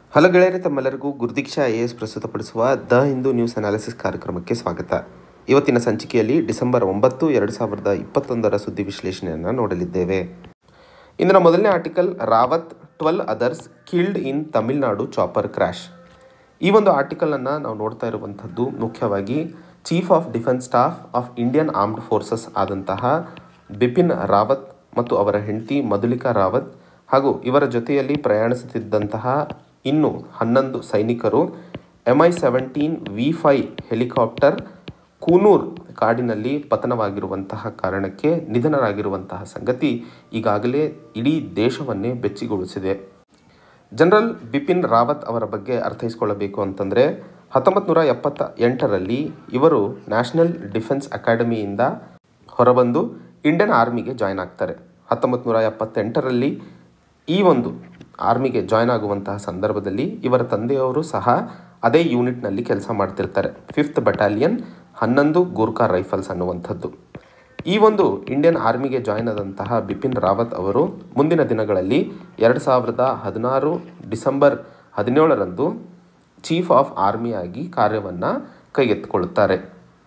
hello ಗೆಳೆಯರೆ ತಮ್ಮೆಲ್ಲರಿಗೂ Gurudeeksha I A S ಪ್ರಸ್ತುತಪಡಿಸುವ ದ ಹಿಂದೂ ನ್ಯೂಸ್ ಅನಾಲಿಸಿಸ್ ಕಾರ್ಯಕ್ರಮಕ್ಕೆ ಸ್ವಾಗತ ಇವತ್ತಿನ ಸಂಚಿಕೆಯಲ್ಲಿ ಡಿಸೆಂಬರ್ ಒಂಬತ್ತು ಎರಡು ಸಾವಿರದ ಇಪ್ಪತ್ತೊಂದರ ಸುದ್ದಿ ವಿಶ್ಲೇಷಣೆಯನ್ನು ನೋಡಲಿದ್ದೇವೆ ಇಂದಿನ ಮೊದಲನೇ article Rawat twelve others killed in Tamil Nadu chopper crash ಈ ಒಂದು ಆರ್ಟಿಕಲನ್ನು ನಾವು ನೋಡ್ತಾ ಇರುವಂಥದ್ದು ಮುಖ್ಯವಾಗಿ chief of defence staff of Indian armed forces ಆದಂತಹ ಬಿಪಿನ್ ರಾವತ್ ಮತ್ತು ಅವರ ಹೆಂಡತಿ ಮಧುಲಿಕಾ ರಾವತ್ ಹಾಗೂ ಇವರ ಜೊತೆಯಲ್ಲಿ ಪ್ರಯಾಣಿಸುತ್ತಿದ್ದಂತಹ ಇನ್ನು ಹನ್ನೊಂದು ಸೈನಿಕರು M I seventeen V five helicopter Coonoor ಕಾಡಿನಲ್ಲಿ ಪತನವಾಗಿರುವಂತಹ ಕಾರಣಕ್ಕೆ ನಿಧನರಾಗಿರುವಂತಹ ಸಂಗತಿ ಈಗಾಗಲೇ ಇಡೀ ದೇಶವನ್ನೇ ಬೆಚ್ಚಿಗೊಳಿಸಿದೆ ಜನರಲ್ ಬಿಪಿನ್ ರಾವತ್ ಅವರ ಬಗ್ಗೆ ಅರ್ಥೈಸ್ಕೊಳ್ಳಬೇಕು ಅಂತಂದರೆ ಹತ್ತೊಂಬತ್ತು ನೂರ ಎಪ್ಪತ್ತ ಎಂಟರಲ್ಲಿ ಇವರು ನ್ಯಾಷನಲ್ ಡಿಫೆನ್ಸ್ ಅಕಾಡೆಮಿಯಿಂದ ಹೊರಬಂದು ಇಂಡಿಯನ್ ಆರ್ಮಿಗೆ ಜಾಯ್ನ್ ಆಗ್ತಾರೆ ಹತ್ತೊಂಬತ್ತು ನೂರ ಎಪ್ಪತ್ತೆಂಟರಲ್ಲಿ ಈ ಒಂದು ಆರ್ಮಿಗೆ ಜಾಯ್ನ್ ಆಗುವಂತಹ ಸಂದರ್ಭದಲ್ಲಿ ಇವರ ತಂದೆಯವರು ಸಹ ಅದೇ ಯೂನಿಟ್ನಲ್ಲಿ ಕೆಲಸ ಮಾಡ್ತಿರ್ತಾರೆ ಫಿಫ್ತ್ ಬಟಾಲಿಯನ್ ಹನ್ನೊಂದು ಗೂರ್ಖಾ ರೈಫಲ್ಸ್ ಅನ್ನುವಂಥದ್ದು ಈ ಒಂದು ಇಂಡಿಯನ್ ಆರ್ಮಿಗೆ ಜಾಯ್ನ್ ಆದಂತಹ ಬಿಪಿನ್ ರಾವತ್ ಅವರು ಮುಂದಿನ ದಿನಗಳಲ್ಲಿ ಎರಡು ಸಾವಿರದ ಹದಿನಾರು ಡಿಸೆಂಬರ್ ಹದಿನೇಳರಂದು ಚೀಫ್ ಆಫ್ ಆರ್ಮಿಯಾಗಿ ಕಾರ್ಯವನ್ನು ಕೈಗೆತ್ತಿಕೊಳ್ಳುತ್ತಾರೆ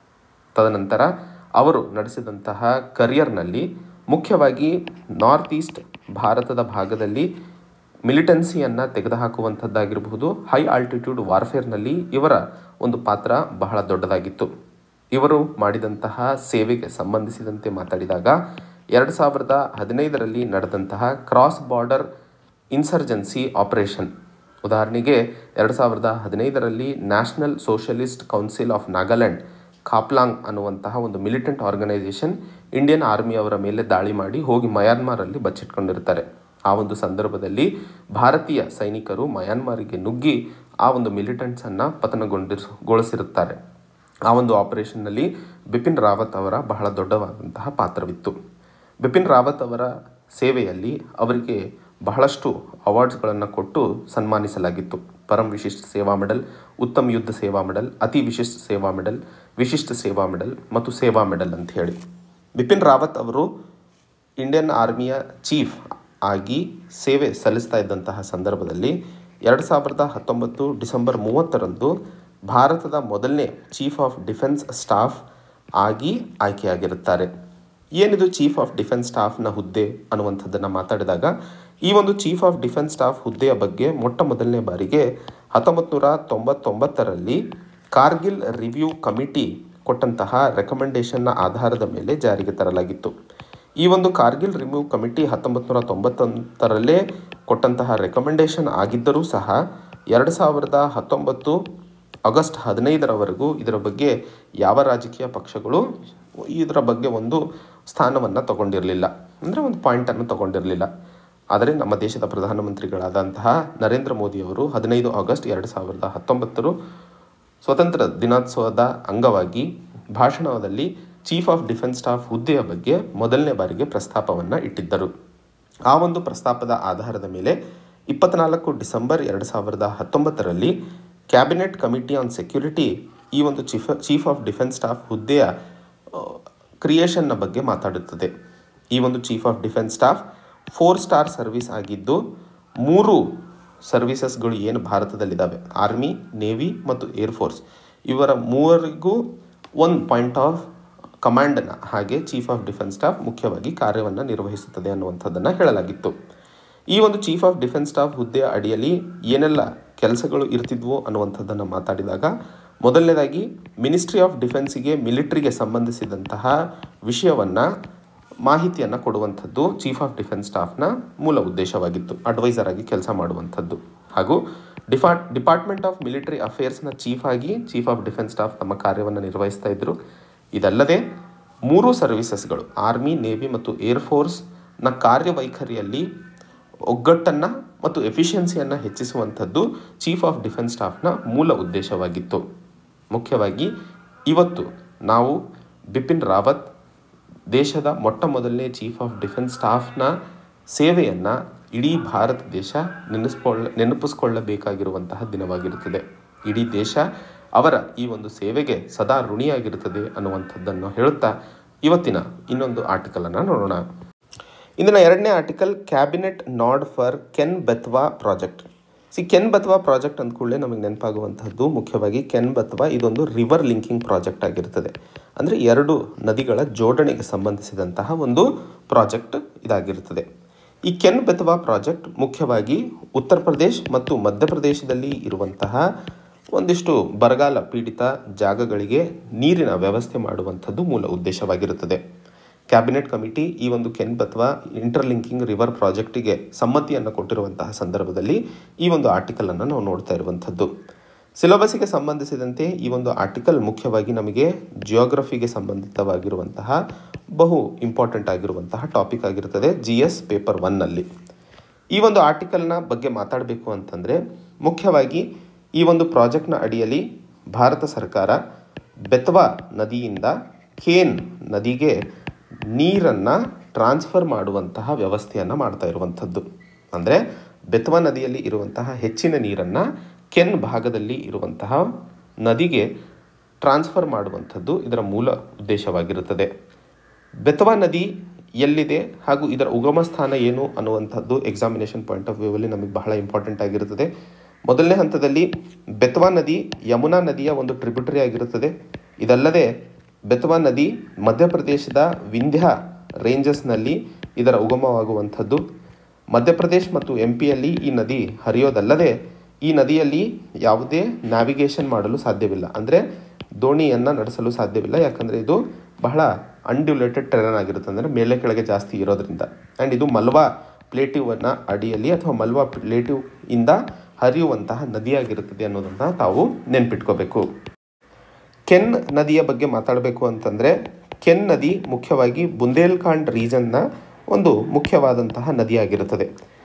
ತದನಂತರ ಅವರು ನಡೆಸಿದಂತಹ ಕರಿಯರ್ನಲ್ಲಿ ಮುಖ್ಯವಾಗಿ ನಾರ್ತ್ ಈಸ್ಟ್ ಭಾರತದ ಭಾಗದಲ್ಲಿ ಮಿಲಿಟೆನ್ಸಿಯನ್ನು ತೆಗೆದುಹಾಕುವಂಥದ್ದಾಗಿರಬಹುದು ಹೈ ಆಲ್ಟಿಟ್ಯೂಡ್ ವಾರ್ಫೇರ್ನಲ್ಲಿ ಇವರ ಒಂದು ಪಾತ್ರ ಬಹಳ ದೊಡ್ಡದಾಗಿತ್ತು ಇವರು ಮಾಡಿದಂತಹ ಸೇವೆಗೆ ಸಂಬಂಧಿಸಿದಂತೆ ಮಾತಾಡಿದಾಗ ಎರಡು ಸಾವಿರದ ಹದಿನೈದರಲ್ಲಿ ನಡೆದಂತಹ ಕ್ರಾಸ್ ಬಾರ್ಡರ್ ಇನ್ಸರ್ಜೆನ್ಸಿ ಆಪರೇಷನ್ ಉದಾಹರಣೆಗೆ ಎರಡು ಸಾವಿರದ ಹದಿನೈದರಲ್ಲಿ national socialist council of Nagaland Khaplang ಅನ್ನುವಂತಹ ಒಂದು ಮಿಲಿಟೆಂಟ್ ಆರ್ಗನೈಸೇಷನ್ ಇಂಡಿಯನ್ ಆರ್ಮಿಯವರ ಮೇಲೆ ದಾಳಿ ಮಾಡಿ ಹೋಗಿ ಮಯಾನ್ಮಾರಲ್ಲಿ ಬಚ್ಚಿಟ್ಕೊಂಡಿರ್ತಾರೆ ಆ ಒಂದು ಸಂದರ್ಭದಲ್ಲಿ ಭಾರತೀಯ ಸೈನಿಕರು ಮಯಾನ್ಮಾರಿಗೆ ನುಗ್ಗಿ ಆ ಒಂದು ಮಿಲಿಟೆಂಟ್ಸನ್ನು ಪತನಗೊಂಡಿಗೊಳಿಸಿರುತ್ತಾರೆ ಆ ಒಂದು ಆಪರೇಷನ್ನಲ್ಲಿ ಬಿಪಿನ್ ರಾವತ್ ಅವರ ಬಹಳ ದೊಡ್ಡವಾದಂತಹ ಪಾತ್ರವಿತ್ತು ಬಿಪಿನ್ ರಾವತ್ ಅವರ ಸೇವೆಯಲ್ಲಿ ಅವರಿಗೆ ಬಹಳಷ್ಟು ಅವಾರ್ಡ್ಸ್ಗಳನ್ನು ಕೊಟ್ಟು ಸನ್ಮಾನಿಸಲಾಗಿತ್ತು ಪರಂ ವಿಶಿಷ್ಟ ಸೇವಾ ಮೆಡಲ್ ಉತ್ತಮ ಯುದ್ಧ ಸೇವಾ ಮೆಡಲ್ ಅತಿ ವಿಶಿಷ್ಟ ಸೇವಾ ಮೆಡಲ್ ವಿಶಿಷ್ಟ ಸೇವಾ ಮೆಡಲ್ ಮತ್ತು ಸೇವಾ ಮೆಡಲ್ ಅಂತ ಹೇಳಿ ಬಿಪಿನ್ ರಾವತ್ ಅವರು ಇಂಡಿಯನ್ ಆರ್ಮಿಯ ಚೀಫ್ ಆಗಿ ಸೇವೆ ಸಲ್ಲಿಸ್ತಾ ಇದ್ದಂತಹ ಸಂದರ್ಭದಲ್ಲಿ ಎರಡು ಸಾವಿರದ ಹತ್ತೊಂಬತ್ತು ಡಿಸೆಂಬರ್ ಮೂವತ್ತರಂದು ಭಾರತದ ಮೊದಲನೇ ಚೀಫ್ ಆಫ್ ಡಿಫೆನ್ಸ್ ಸ್ಟಾಫ್ ಆಗಿ ಆಯ್ಕೆಯಾಗಿರುತ್ತಾರೆ ಏನಿದು ಚೀಫ್ ಆಫ್ ಡಿಫೆನ್ಸ್ ಸ್ಟಾಫ್ನ ಹುದ್ದೆ ಅನ್ನುವಂಥದ್ದನ್ನು ಮಾತಾಡಿದಾಗ ಈ ಒಂದು ಚೀಫ್ ಆಫ್ ಡಿಫೆನ್ಸ್ ಸ್ಟಾಫ್ ಹುದ್ದೆಯ ಬಗ್ಗೆ ಮೊಟ್ಟ ಮೊದಲನೇ ಬಾರಿಗೆ ಹತ್ತೊಂಬತ್ತು ನೂರ ತೊಂಬತ್ತೊಂಬತ್ತರಲ್ಲಿ ಕಾರ್ಗಿಲ್ ರಿವ್ಯೂ ಕಮಿಟಿ ಕೊಟ್ಟಂತಹ ರೆಕಮೆಂಡೇಷನ್ನ ಆಧಾರದ ಮೇಲೆ ಜಾರಿಗೆ ತರಲಾಗಿತ್ತು ಈ ಒಂದು ಕಾರ್ಗಿಲ್ ರಿವ್ಯೂ ಕಮಿಟಿ ಹತ್ತೊಂಬತ್ತು ನೂರ ತೊಂಬತ್ತೊಂದರಲ್ಲೇ ಕೊಟ್ಟಂತಹ ರೆಕಮೆಂಡೇಷನ್ ಆಗಿದ್ದರೂ ಸಹ ಎರಡು ಸಾವಿರದ ಹತ್ತೊಂಬತ್ತು ಆಗಸ್ಟ್ ಹದಿನೈದರವರೆಗೂ ಇದರ ಬಗ್ಗೆ ಯಾವ ರಾಜಕೀಯ ಪಕ್ಷಗಳು ಇದರ ಬಗ್ಗೆ ಒಂದು ಸ್ಥಾನವನ್ನು ತಗೊಂಡಿರಲಿಲ್ಲ ಅಂದರೆ ಒಂದು ಪಾಯಿಂಟನ್ನು ತಗೊಂಡಿರಲಿಲ್ಲ ಆದರೆ ನಮ್ಮ ದೇಶದ ಪ್ರಧಾನಮಂತ್ರಿಗಳಾದಂತಹ ನರೇಂದ್ರ ಮೋದಿಯವರು ಹದಿನೈದು ಆಗಸ್ಟ್ ಎರಡು ಸಾವಿರದ ಹತ್ತೊಂಬತ್ತರು ಸ್ವತಂತ್ರ ದಿನೋತ್ಸವದ ಅಂಗವಾಗಿ ಭಾಷಣದಲ್ಲಿ ಚೀಫ್ ಆಫ್ ಡಿಫೆನ್ಸ್ ಸ್ಟಾಫ್ ಹುದ್ದೆಯ ಬಗ್ಗೆ ಮೊದಲನೇ ಬಾರಿಗೆ ಪ್ರಸ್ತಾಪವನ್ನು ಇಟ್ಟಿದ್ದರು ಆ ಒಂದು ಪ್ರಸ್ತಾಪದ ಆಧಾರದ ಮೇಲೆ ಇಪ್ಪತ್ನಾಲ್ಕು ಡಿಸೆಂಬರ್ ಎರಡು ಸಾವಿರದ ಹತ್ತೊಂಬತ್ತರಲ್ಲಿ ಕ್ಯಾಬಿನೆಟ್ ಕಮಿಟಿ ಆನ್ ಸೆಕ್ಯೂರಿಟಿ ಈ ಒಂದು chief chief of defence staff ಹುದ್ದೆಯ ಕ್ರಿಯೇಷನ್ನ ಬಗ್ಗೆ ಮಾತಾಡುತ್ತದೆ ಈ ಒಂದು chief of defence staff four star service ಆಗಿದ್ದು ಮೂರು ಸರ್ವಿಸಸ್ಗಳು ಏನು ಭಾರತದಲ್ಲಿದ್ದಾವೆ ಆರ್ಮಿ ನೇವಿ ಮತ್ತು ಏರ್ಫೋರ್ಸ್ ಇವರ ಮೂವರಿಗೂ ಒಂದು ಪಾಯಿಂಟ್ ಆಫ್ ಕಮಾಂಡನ್ನು ಹಾಗೆ ಚೀಫ್ ಆಫ್ ಡಿಫೆನ್ಸ್ ಸ್ಟಾಫ್ ಮುಖ್ಯವಾಗಿ ಕಾರ್ಯವನ್ನು ನಿರ್ವಹಿಸುತ್ತದೆ ಅನ್ನುವಂಥದ್ದನ್ನು ಹೇಳಲಾಗಿತ್ತು ಈ ಒಂದು ಚೀಫ್ ಆಫ್ ಡಿಫೆನ್ಸ್ ಸ್ಟಾಫ್ ಹುದ್ದೆಯ ಅಡಿಯಲ್ಲಿ ಏನೆಲ್ಲ ಕೆಲಸಗಳು ಇರ್ತಿದ್ವು ಅನ್ನುವಂಥದ್ದನ್ನು ಮಾತಾಡಿದಾಗ ಮೊದಲನೇದಾಗಿ ಮಿನಿಸ್ಟ್ರಿ ಆಫ್ ಡಿಫೆನ್ಸಿಗೆ ಮಿಲಿಟ್ರಿಗೆ ಸಂಬಂಧಿಸಿದಂತಹ ವಿಷಯವನ್ನು ಮಾಹಿತಿಯನ್ನು ಕೊಡುವಂಥದ್ದು ಚೀಫ್ ಆಫ್ ಡಿಫೆನ್ಸ್ ಸ್ಟಾಫ್ನ ಮೂಲ ಉದ್ದೇಶವಾಗಿತ್ತು ಅಡ್ವೈಸರ್ ಆಗಿ ಕೆಲಸ ಮಾಡುವಂಥದ್ದು ಹಾಗೂ ಡಿಫಾರ್ಟ್ ಡಿಪಾರ್ಟ್ಮೆಂಟ್ ಆಫ್ ಮಿಲಿಟರಿ ಅಫೇರ್ಸ್ನ ಚೀಫ್ ಆಗಿ ಚೀಫ್ ಆಫ್ ಡಿಫೆನ್ಸ್ ಸ್ಟಾಫ್ ತಮ್ಮ ಕಾರ್ಯವನ್ನು ನಿರ್ವಹಿಸ್ತಾ ಇದ್ದರು ಇದಲ್ಲದೆ ಮೂರು ಸರ್ವಿಸಸ್ಗಳು ಆರ್ಮಿ ನೇವಿ ಮತ್ತು ಏರ್ಫೋರ್ಸ್ನ ಕಾರ್ಯವೈಖರಿಯಲ್ಲಿ ಒಗ್ಗಟ್ಟನ್ನು ಮತ್ತು ಎಫಿಷಿಯನ್ಸಿಯನ್ನು ಹೆಚ್ಚಿಸುವಂಥದ್ದು ಚೀಫ್ ಆಫ್ ಡಿಫೆನ್ಸ್ ಸ್ಟಾಫ್ನ ಮೂಲ ಉದ್ದೇಶವಾಗಿತ್ತು ಮುಖ್ಯವಾಗಿ ಇವತ್ತು ನಾವು ಬಿಪಿನ್ ರಾವತ್ ದೇಶದ ಮೊಟ್ಟ ಮೊದಲನೇ ಚೀಫ್ ಆಫ್ ಡಿಫೆನ್ಸ್ ಸ್ಟಾಫ್ನ ಸೇವೆಯನ್ನು ಇಡೀ ಭಾರತ ದೇಶ ನೆನೆಸ್ಕೊಳ್ಳ ನೆನಪಿಸ್ಕೊಳ್ಳಬೇಕಾಗಿರುವಂತಹ ದಿನವಾಗಿರುತ್ತದೆ ಇಡೀ ದೇಶ ಅವರ ಈ ಒಂದು ಸೇವೆಗೆ ಸದಾ ಋಣಿಯಾಗಿರುತ್ತದೆ ಅನ್ನುವಂಥದ್ದನ್ನು ಹೇಳುತ್ತಾ ಇವತ್ತಿನ ಇನ್ನೊಂದು ಆರ್ಟಿಕಲನ್ನು ನೋಡೋಣ ಇಂದಿನ ಎರಡನೇ article cabinet nod for Ken Betwa project ಸಿ ಕೆನ್ ಬತ್ವಾ ಪ್ರಾಜೆಕ್ಟ್ ಅಂದ ಕೂಡಲೇ ನಮಗೆ ನೆನಪಾಗುವಂತಹದ್ದು ಮುಖ್ಯವಾಗಿ ಕೆನ್ ಬತ್ವಾ ಇದೊಂದು ರಿವರ್ ಲಿಂಕಿಂಗ್ ಪ್ರಾಜೆಕ್ಟ್ ಆಗಿರ್ತದೆ ಅಂದರೆ ಎರಡು ನದಿಗಳ ಜೋಡಣೆಗೆ ಸಂಬಂಧಿಸಿದಂತಹ ಒಂದು ಪ್ರಾಜೆಕ್ಟ್ ಇದಾಗಿರುತ್ತದೆ ಈ ಕೆನ್ ಬೆತವಾ ಪ್ರಾಜೆಕ್ಟ್ ಮುಖ್ಯವಾಗಿ ಉತ್ತರ ಪ್ರದೇಶ್ ಮತ್ತು ಮಧ್ಯಪ್ರದೇಶದಲ್ಲಿ ಇರುವಂತಹ ಒಂದಿಷ್ಟು ಬರಗಾಲ ಪೀಡಿತ ಜಾಗಗಳಿಗೆ ನೀರಿನ ವ್ಯವಸ್ಥೆ ಮಾಡುವಂಥದ್ದು ಮೂಲ ಉದ್ದೇಶವಾಗಿರುತ್ತದೆ ಕ್ಯಾಬಿನೆಟ್ ಕಮಿಟಿ ಈ ಒಂದು ಕೆನ್ ಬತ್ವಾ ಇಂಟರ್ಲಿಂಕಿಂಗ್ ರಿವರ್ ಪ್ರಾಜೆಕ್ಟಿಗೆ ಸಮ್ಮತಿಯನ್ನು ಕೊಟ್ಟಿರುವಂತಹ ಸಂದರ್ಭದಲ್ಲಿ ಈ ಒಂದು ಆರ್ಟಿಕಲನ್ನು ನಾವು ನೋಡ್ತಾ ಇರುವಂಥದ್ದು ಸಿಲೆಬಸ್ಸಿಗೆ ಸಂಬಂಧಿಸಿದಂತೆ ಈ ಒಂದು ಆರ್ಟಿಕಲ್ ಮುಖ್ಯವಾಗಿ ನಮಗೆ ಜಿಯೋಗ್ರಫಿಗೆ ಸಂಬಂಧಿತವಾಗಿರುವಂತಹ ಬಹು ಇಂಪಾರ್ಟೆಂಟ್ ಆಗಿರುವಂತಹ ಟಾಪಿಕ್ ಆಗಿರುತ್ತದೆ ಜಿ ಎಸ್ ಪೇಪರ್ ಒನ್ನಲ್ಲಿ ಈ ಒಂದು ಆರ್ಟಿಕಲ್ನ ಬಗ್ಗೆ ಮಾತಾಡಬೇಕು ಅಂತಂದರೆ ಮುಖ್ಯವಾಗಿ ಈ ಒಂದು ಪ್ರಾಜೆಕ್ಟ್ನ ಅಡಿಯಲ್ಲಿ ಭಾರತ ಸರ್ಕಾರ ಬೆತ್ವಾ ನದಿಯಿಂದ ಕೇನ್ ನದಿಗೆ ನೀರನ್ನು ಟ್ರಾನ್ಸ್ಫರ್ ಮಾಡುವಂತಹ ವ್ಯವಸ್ಥೆಯನ್ನು ಮಾಡ್ತಾ ಇರುವಂಥದ್ದು ಅಂದರೆ ಬೆತ್ವಾ ನದಿಯಲ್ಲಿ ಇರುವಂತಹ ಹೆಚ್ಚಿನ ನೀರನ್ನು ಕೆನ್ ಭಾಗದಲ್ಲಿ ಇರುವಂತಹ ನದಿಗೆ ಟ್ರಾನ್ಸ್ಫರ್ ಮಾಡುವಂಥದ್ದು ಇದರ ಮೂಲ ಉದ್ದೇಶವಾಗಿರುತ್ತದೆ ಬೆತ್ವಾ ನದಿ ಎಲ್ಲಿದೆ ಹಾಗೂ ಇದರ ಉಗಮ ಸ್ಥಾನ ಏನು ಅನ್ನುವಂಥದ್ದು ಎಕ್ಸಾಮಿನೇಷನ್ ಪಾಯಿಂಟ್ ಆಫ್ ವ್ಯೂವಲ್ಲಿ ನಮಗೆ ಬಹಳ ಇಂಪಾರ್ಟೆಂಟ್ ಆಗಿರುತ್ತದೆ ಮೊದಲನೇ ಹಂತದಲ್ಲಿ ಬೆತ್ವಾ ನದಿ ಯಮುನಾ ನದಿಯ ಒಂದು ಟ್ರಿಬ್ಯೂಟರಿ ಆಗಿರುತ್ತದೆ ಇದಲ್ಲದೆ ಬೆತ್ವಾ ನದಿ ಮಧ್ಯಪ್ರದೇಶದ ವಿಂಧ್ಯ ರೇಂಜಸ್ನಲ್ಲಿ ಇದರ ಉಗಮವಾಗುವಂಥದ್ದು ಮಧ್ಯಪ್ರದೇಶ್ ಮತ್ತು ಎಂ ಪಿಯಲ್ಲಿ ಈ ನದಿ ಹರಿಯೋದಲ್ಲದೆ ಈ ನದಿಯಲ್ಲಿ ಯಾವುದೇ ನ್ಯಾವಿಗೇಷನ್ ಮಾಡಲು ಸಾಧ್ಯವಿಲ್ಲ ಅಂದರೆ ದೋಣಿಯನ್ನು ನಡೆಸಲು ಸಾಧ್ಯವಿಲ್ಲ ಯಾಕಂದರೆ ಇದು ಬಹಳ ಅನ್ಡ್ಯುಲೇಟೆಡ್ ಟೆರನ್ ಆಗಿರುತ್ತೆ ಅಂದರೆ ಮೇಲೆ ಕೆಳಗೆ ಜಾಸ್ತಿ ಇರೋದ್ರಿಂದ ಆ್ಯಂಡ್ ಇದು ಮಲ್ವಾ ಪ್ಲೇಟಿವನ್ನು ಅಡಿಯಲ್ಲಿ ಅಥವಾ ಮಲ್ವಾ ಪ್ಲೇಟಿವ್ ಇಂದ ಹರಿಯುವಂತಹ ನದಿಯಾಗಿರುತ್ತದೆ ಅನ್ನೋದನ್ನು ತಾವು ನೆನ್ಪಿಟ್ಕೋಬೇಕು ಕೆನ್ ನದಿಯ ಬಗ್ಗೆ ಮಾತಾಡಬೇಕು ಅಂತಂದರೆ ಕೆನ್ ನದಿ ಮುಖ್ಯವಾಗಿ ಬುಂದೇಲ್ಖಂಡ್ ರೀಜನ್ನ ಒಂದು ಮುಖ್ಯವಾದಂತಹ ನದಿಯಾಗಿರುತ್ತದೆ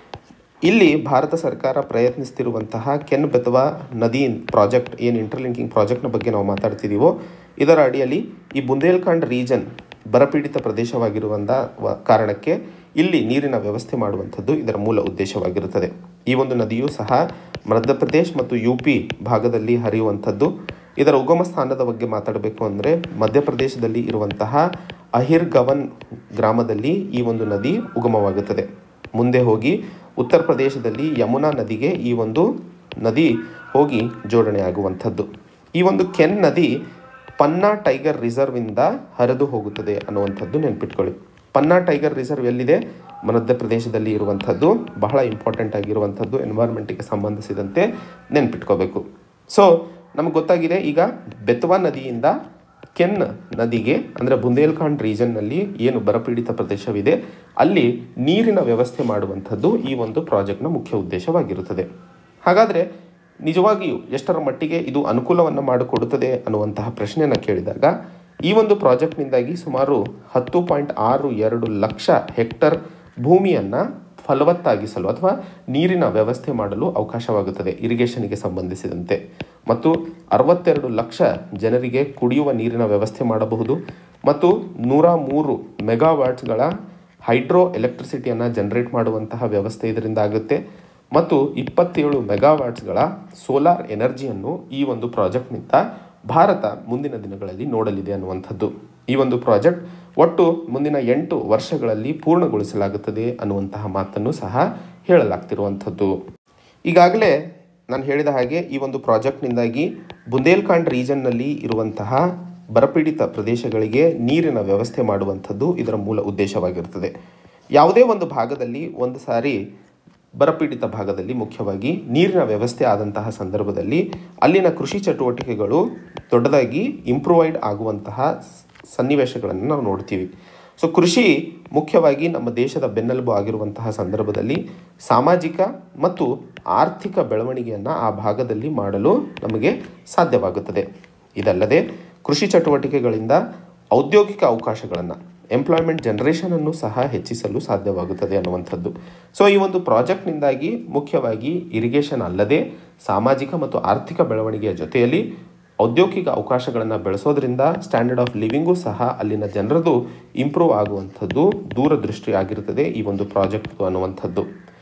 ಇಲ್ಲಿ ಭಾರತ ಸರ್ಕಾರ ಪ್ರಯತ್ನಿಸ್ತಿರುವಂತಹ ಕೆನ್ ಬೆತವಾ ನದಿ ಪ್ರಾಜೆಕ್ಟ್ ಏನು ಇಂಟರ್ಲಿಂಕಿಂಗ್ ಪ್ರಾಜೆಕ್ಟ್ನ ಬಗ್ಗೆ ನಾವು ಮಾತಾಡ್ತಿದ್ದೀವೋ ಇದರ ಅಡಿಯಲ್ಲಿ ಈ ಬುಂದೇಲ್ಖಂಡ್ ರೀಜನ್ ಬರಪೀಡಿತ ಪ್ರದೇಶವಾಗಿರುವಂಥ ಕಾರಣಕ್ಕೆ ಇಲ್ಲಿ ನೀರಿನ ವ್ಯವಸ್ಥೆ ಮಾಡುವಂಥದ್ದು ಇದರ ಮೂಲ ಉದ್ದೇಶವಾಗಿರುತ್ತದೆ ಈ ಒಂದು ನದಿಯು ಸಹ ಮಧ್ಯಪ್ರದೇಶ್ ಮತ್ತು ಯು ಪಿ ಭಾಗದಲ್ಲಿ ಹರಿಯುವಂಥದ್ದು ಇದರ ಉಗಮ ಸ್ಥಾನದ ಬಗ್ಗೆ ಮಾತಾಡಬೇಕು ಅಂದರೆ ಮಧ್ಯಪ್ರದೇಶದಲ್ಲಿ ಇರುವಂತಹ ಅಹಿರ್ ಗವನ್ ಗ್ರಾಮದಲ್ಲಿ ಈ ಒಂದು ನದಿ ಉಗಮವಾಗುತ್ತದೆ ಮುಂದೆ ಹೋಗಿ ಉತ್ತರ ಪ್ರದೇಶದಲ್ಲಿ ಯಮುನಾ ನದಿಗೆ ಈ ಒಂದು ನದಿ ಹೋಗಿ ಜೋಡಣೆ ಆಗುವಂಥದ್ದು ಈ ಒಂದು ಕೆನ್ ನದಿ ಪನ್ನಾ ಟೈಗರ್ ರಿಸರ್ವಿಂದ ಹರಿದು ಹೋಗುತ್ತದೆ ಅನ್ನುವಂಥದ್ದು ನೆನ್ಪಿಟ್ಕೊಳ್ಳಿ ಪನ್ನಾ ಟೈಗರ್ ರಿಸರ್ವ್ ಎಲ್ಲಿದೆ ಮಧ್ಯಪ್ರದೇಶದಲ್ಲಿ ಇರುವಂಥದ್ದು ಬಹಳ ಇಂಪಾರ್ಟೆಂಟ್ ಆಗಿರುವಂಥದ್ದು ಎನ್ವೈರ್ಮೆಂಟಿಗೆ ಸಂಬಂಧಿಸಿದಂತೆ ನೆನ್ಪಿಟ್ಕೋಬೇಕು ಸೊ ನಮಗೆ ಗೊತ್ತಾಗಿದೆ ಈಗ ಬೆತ್ವಾ ನದಿಯಿಂದ ಕೆನ್ ನದಿಗೆ ಅಂದರೆ ಬುಂದೇಲ್ಖಂಡ್ ರೀಜನ್ನಲ್ಲಿ ಏನು ಬರಪೀಡಿತ ಪ್ರದೇಶವಿದೆ ಅಲ್ಲಿ ನೀರಿನ ವ್ಯವಸ್ಥೆ ಮಾಡುವಂಥದ್ದು ಈ ಒಂದು ಪ್ರಾಜೆಕ್ಟ್ನ ಮುಖ್ಯ ಉದ್ದೇಶವಾಗಿರುತ್ತದೆ ಹಾಗಾದರೆ ನಿಜವಾಗಿಯೂ ಎಷ್ಟರ ಮಟ್ಟಿಗೆ ಇದು ಅನುಕೂಲವನ್ನು ಮಾಡಿಕೊಡುತ್ತದೆ ಅನ್ನುವಂತಹ ಪ್ರಶ್ನೆಯನ್ನು ಕೇಳಿದಾಗ ಈ ಒಂದು ಪ್ರಾಜೆಕ್ಟ್ನಿಂದಾಗಿ ಸುಮಾರು ಹತ್ತು ಪಾಯಿಂಟ್ ಆರು ಎರಡು ಲಕ್ಷ ಹೆಕ್ಟರ್ ಭೂಮಿಯನ್ನು ಫಲವತ್ತಾಗಿಸಲು ಅಥವಾ ನೀರಿನ ವ್ಯವಸ್ಥೆ ಮಾಡಲು ಅವಕಾಶವಾಗುತ್ತದೆ ಇರಿಗೇಷನ್ಗೆ ಸಂಬಂಧಿಸಿದಂತೆ ಮತ್ತು ಅರವತ್ತೆರಡು ಲಕ್ಷ ಜನರಿಗೆ ಕುಡಿಯುವ ನೀರಿನ ವ್ಯವಸ್ಥೆ ಮಾಡಬಹುದು ಮತ್ತು ನೂರ ಮೂರು ಮೆಗಾವಾಟ್ಸ್ಗಳ ಹೈಡ್ರೋ ಎಲೆಕ್ಟ್ರಿಸಿಟಿಯನ್ನು ಜನರೇಟ್ ಮಾಡುವಂತಹ ವ್ಯವಸ್ಥೆ ಇದರಿಂದ ಆಗುತ್ತೆ ಮತ್ತು ಇಪ್ಪತ್ತೇಳು ಮೆಗಾವಾಟ್ಸ್ಗಳ ಸೋಲಾರ್ ಎನರ್ಜಿಯನ್ನು ಈ ಒಂದು ಪ್ರಾಜೆಕ್ಟ್ನಿಂದ ಭಾರತ ಮುಂದಿನ ದಿನಗಳಲ್ಲಿ ನೋಡಲಿದೆ ಅನ್ನುವಂಥದ್ದು ಈ ಒಂದು ಪ್ರಾಜೆಕ್ಟ್ ಒಟ್ಟು ಮುಂದಿನ ಎಂಟು ವರ್ಷಗಳಲ್ಲಿ ಪೂರ್ಣಗೊಳಿಸಲಾಗುತ್ತದೆ ಅನ್ನುವಂತಹ ಮಾತನ್ನು ಸಹ ಹೇಳಲಾಗ್ತಿರುವಂಥದ್ದು ಈಗಾಗಲೇ ನಾನು ಹೇಳಿದ ಹಾಗೆ ಈ ಒಂದು ಪ್ರಾಜೆಕ್ಟ್ನಿಂದಾಗಿ ಬುಂದೇಲ್ಖಂಡ್ ರೀಜನ್ನಲ್ಲಿ ಇರುವಂತಹ ಬರಪೀಡಿತ ಪ್ರದೇಶಗಳಿಗೆ ನೀರಿನ ವ್ಯವಸ್ಥೆ ಮಾಡುವಂಥದ್ದು ಇದರ ಮೂಲ ಉದ್ದೇಶವಾಗಿರುತ್ತದೆ ಯಾವುದೇ ಒಂದು ಭಾಗದಲ್ಲಿ ಒಂದು ಸಾರಿ ಬರಪೀಡಿತ ಭಾಗದಲ್ಲಿ ಮುಖ್ಯವಾಗಿ ನೀರಿನ ವ್ಯವಸ್ಥೆ ಆದಂತಹ ಸಂದರ್ಭದಲ್ಲಿ ಅಲ್ಲಿನ ಕೃಷಿ ಚಟುವಟಿಕೆಗಳು ದೊಡ್ಡದಾಗಿ ಇಂಪ್ರೂವೈಡ್ ಆಗುವಂತಹ ಸನ್ನಿವೇಶಗಳನ್ನು ನಾವು ನೋಡ್ತೀವಿ ಸೊ ಕೃಷಿ ಮುಖ್ಯವಾಗಿ ನಮ್ಮ ದೇಶದ ಬೆನ್ನೆಲುಬು ಆಗಿರುವಂತಹ ಸಂದರ್ಭದಲ್ಲಿ ಸಾಮಾಜಿಕ ಮತ್ತು ಆರ್ಥಿಕ ಬೆಳವಣಿಗೆಯನ್ನು ಆ ಭಾಗದಲ್ಲಿ ಮಾಡಲು ನಮಗೆ ಸಾಧ್ಯವಾಗುತ್ತದೆ ಇದಲ್ಲದೆ ಕೃಷಿ ಚಟುವಟಿಕೆಗಳಿಂದ ಔದ್ಯೋಗಿಕ ಅವಕಾಶಗಳನ್ನು ಎಂಪ್ಲಾಯ್ಮೆಂಟ್ ಜನ್ರೇಷನನ್ನು ಸಹ ಹೆಚ್ಚಿಸಲು ಸಾಧ್ಯವಾಗುತ್ತದೆ ಅನ್ನುವಂಥದ್ದು ಸೊ ಈ ಒಂದು ಪ್ರಾಜೆಕ್ಟ್ನಿಂದಾಗಿ ಮುಖ್ಯವಾಗಿ ಇರಿಗೇಷನ್ ಅಲ್ಲದೆ ಸಾಮಾಜಿಕ ಮತ್ತು ಆರ್ಥಿಕ ಬೆಳವಣಿಗೆಯ ಜೊತೆಯಲ್ಲಿ ಔದ್ಯೋಗಿಕ ಅವಕಾಶಗಳನ್ನು ಬೆಳೆಸೋದ್ರಿಂದ ಸ್ಟ್ಯಾಂಡರ್ಡ್ ಆಫ್ ಲಿವಿಂಗು ಸಹ ಅಲ್ಲಿನ ಜನರದು ಇಂಪ್ರೂವ್ ಆಗುವಂಥದ್ದು ದೂರದೃಷ್ಟಿ ಆಗಿರುತ್ತದೆ ಈ ಒಂದು ಪ್ರಾಜೆಕ್ಟ್ ಅನ್ನುವಂಥದ್ದು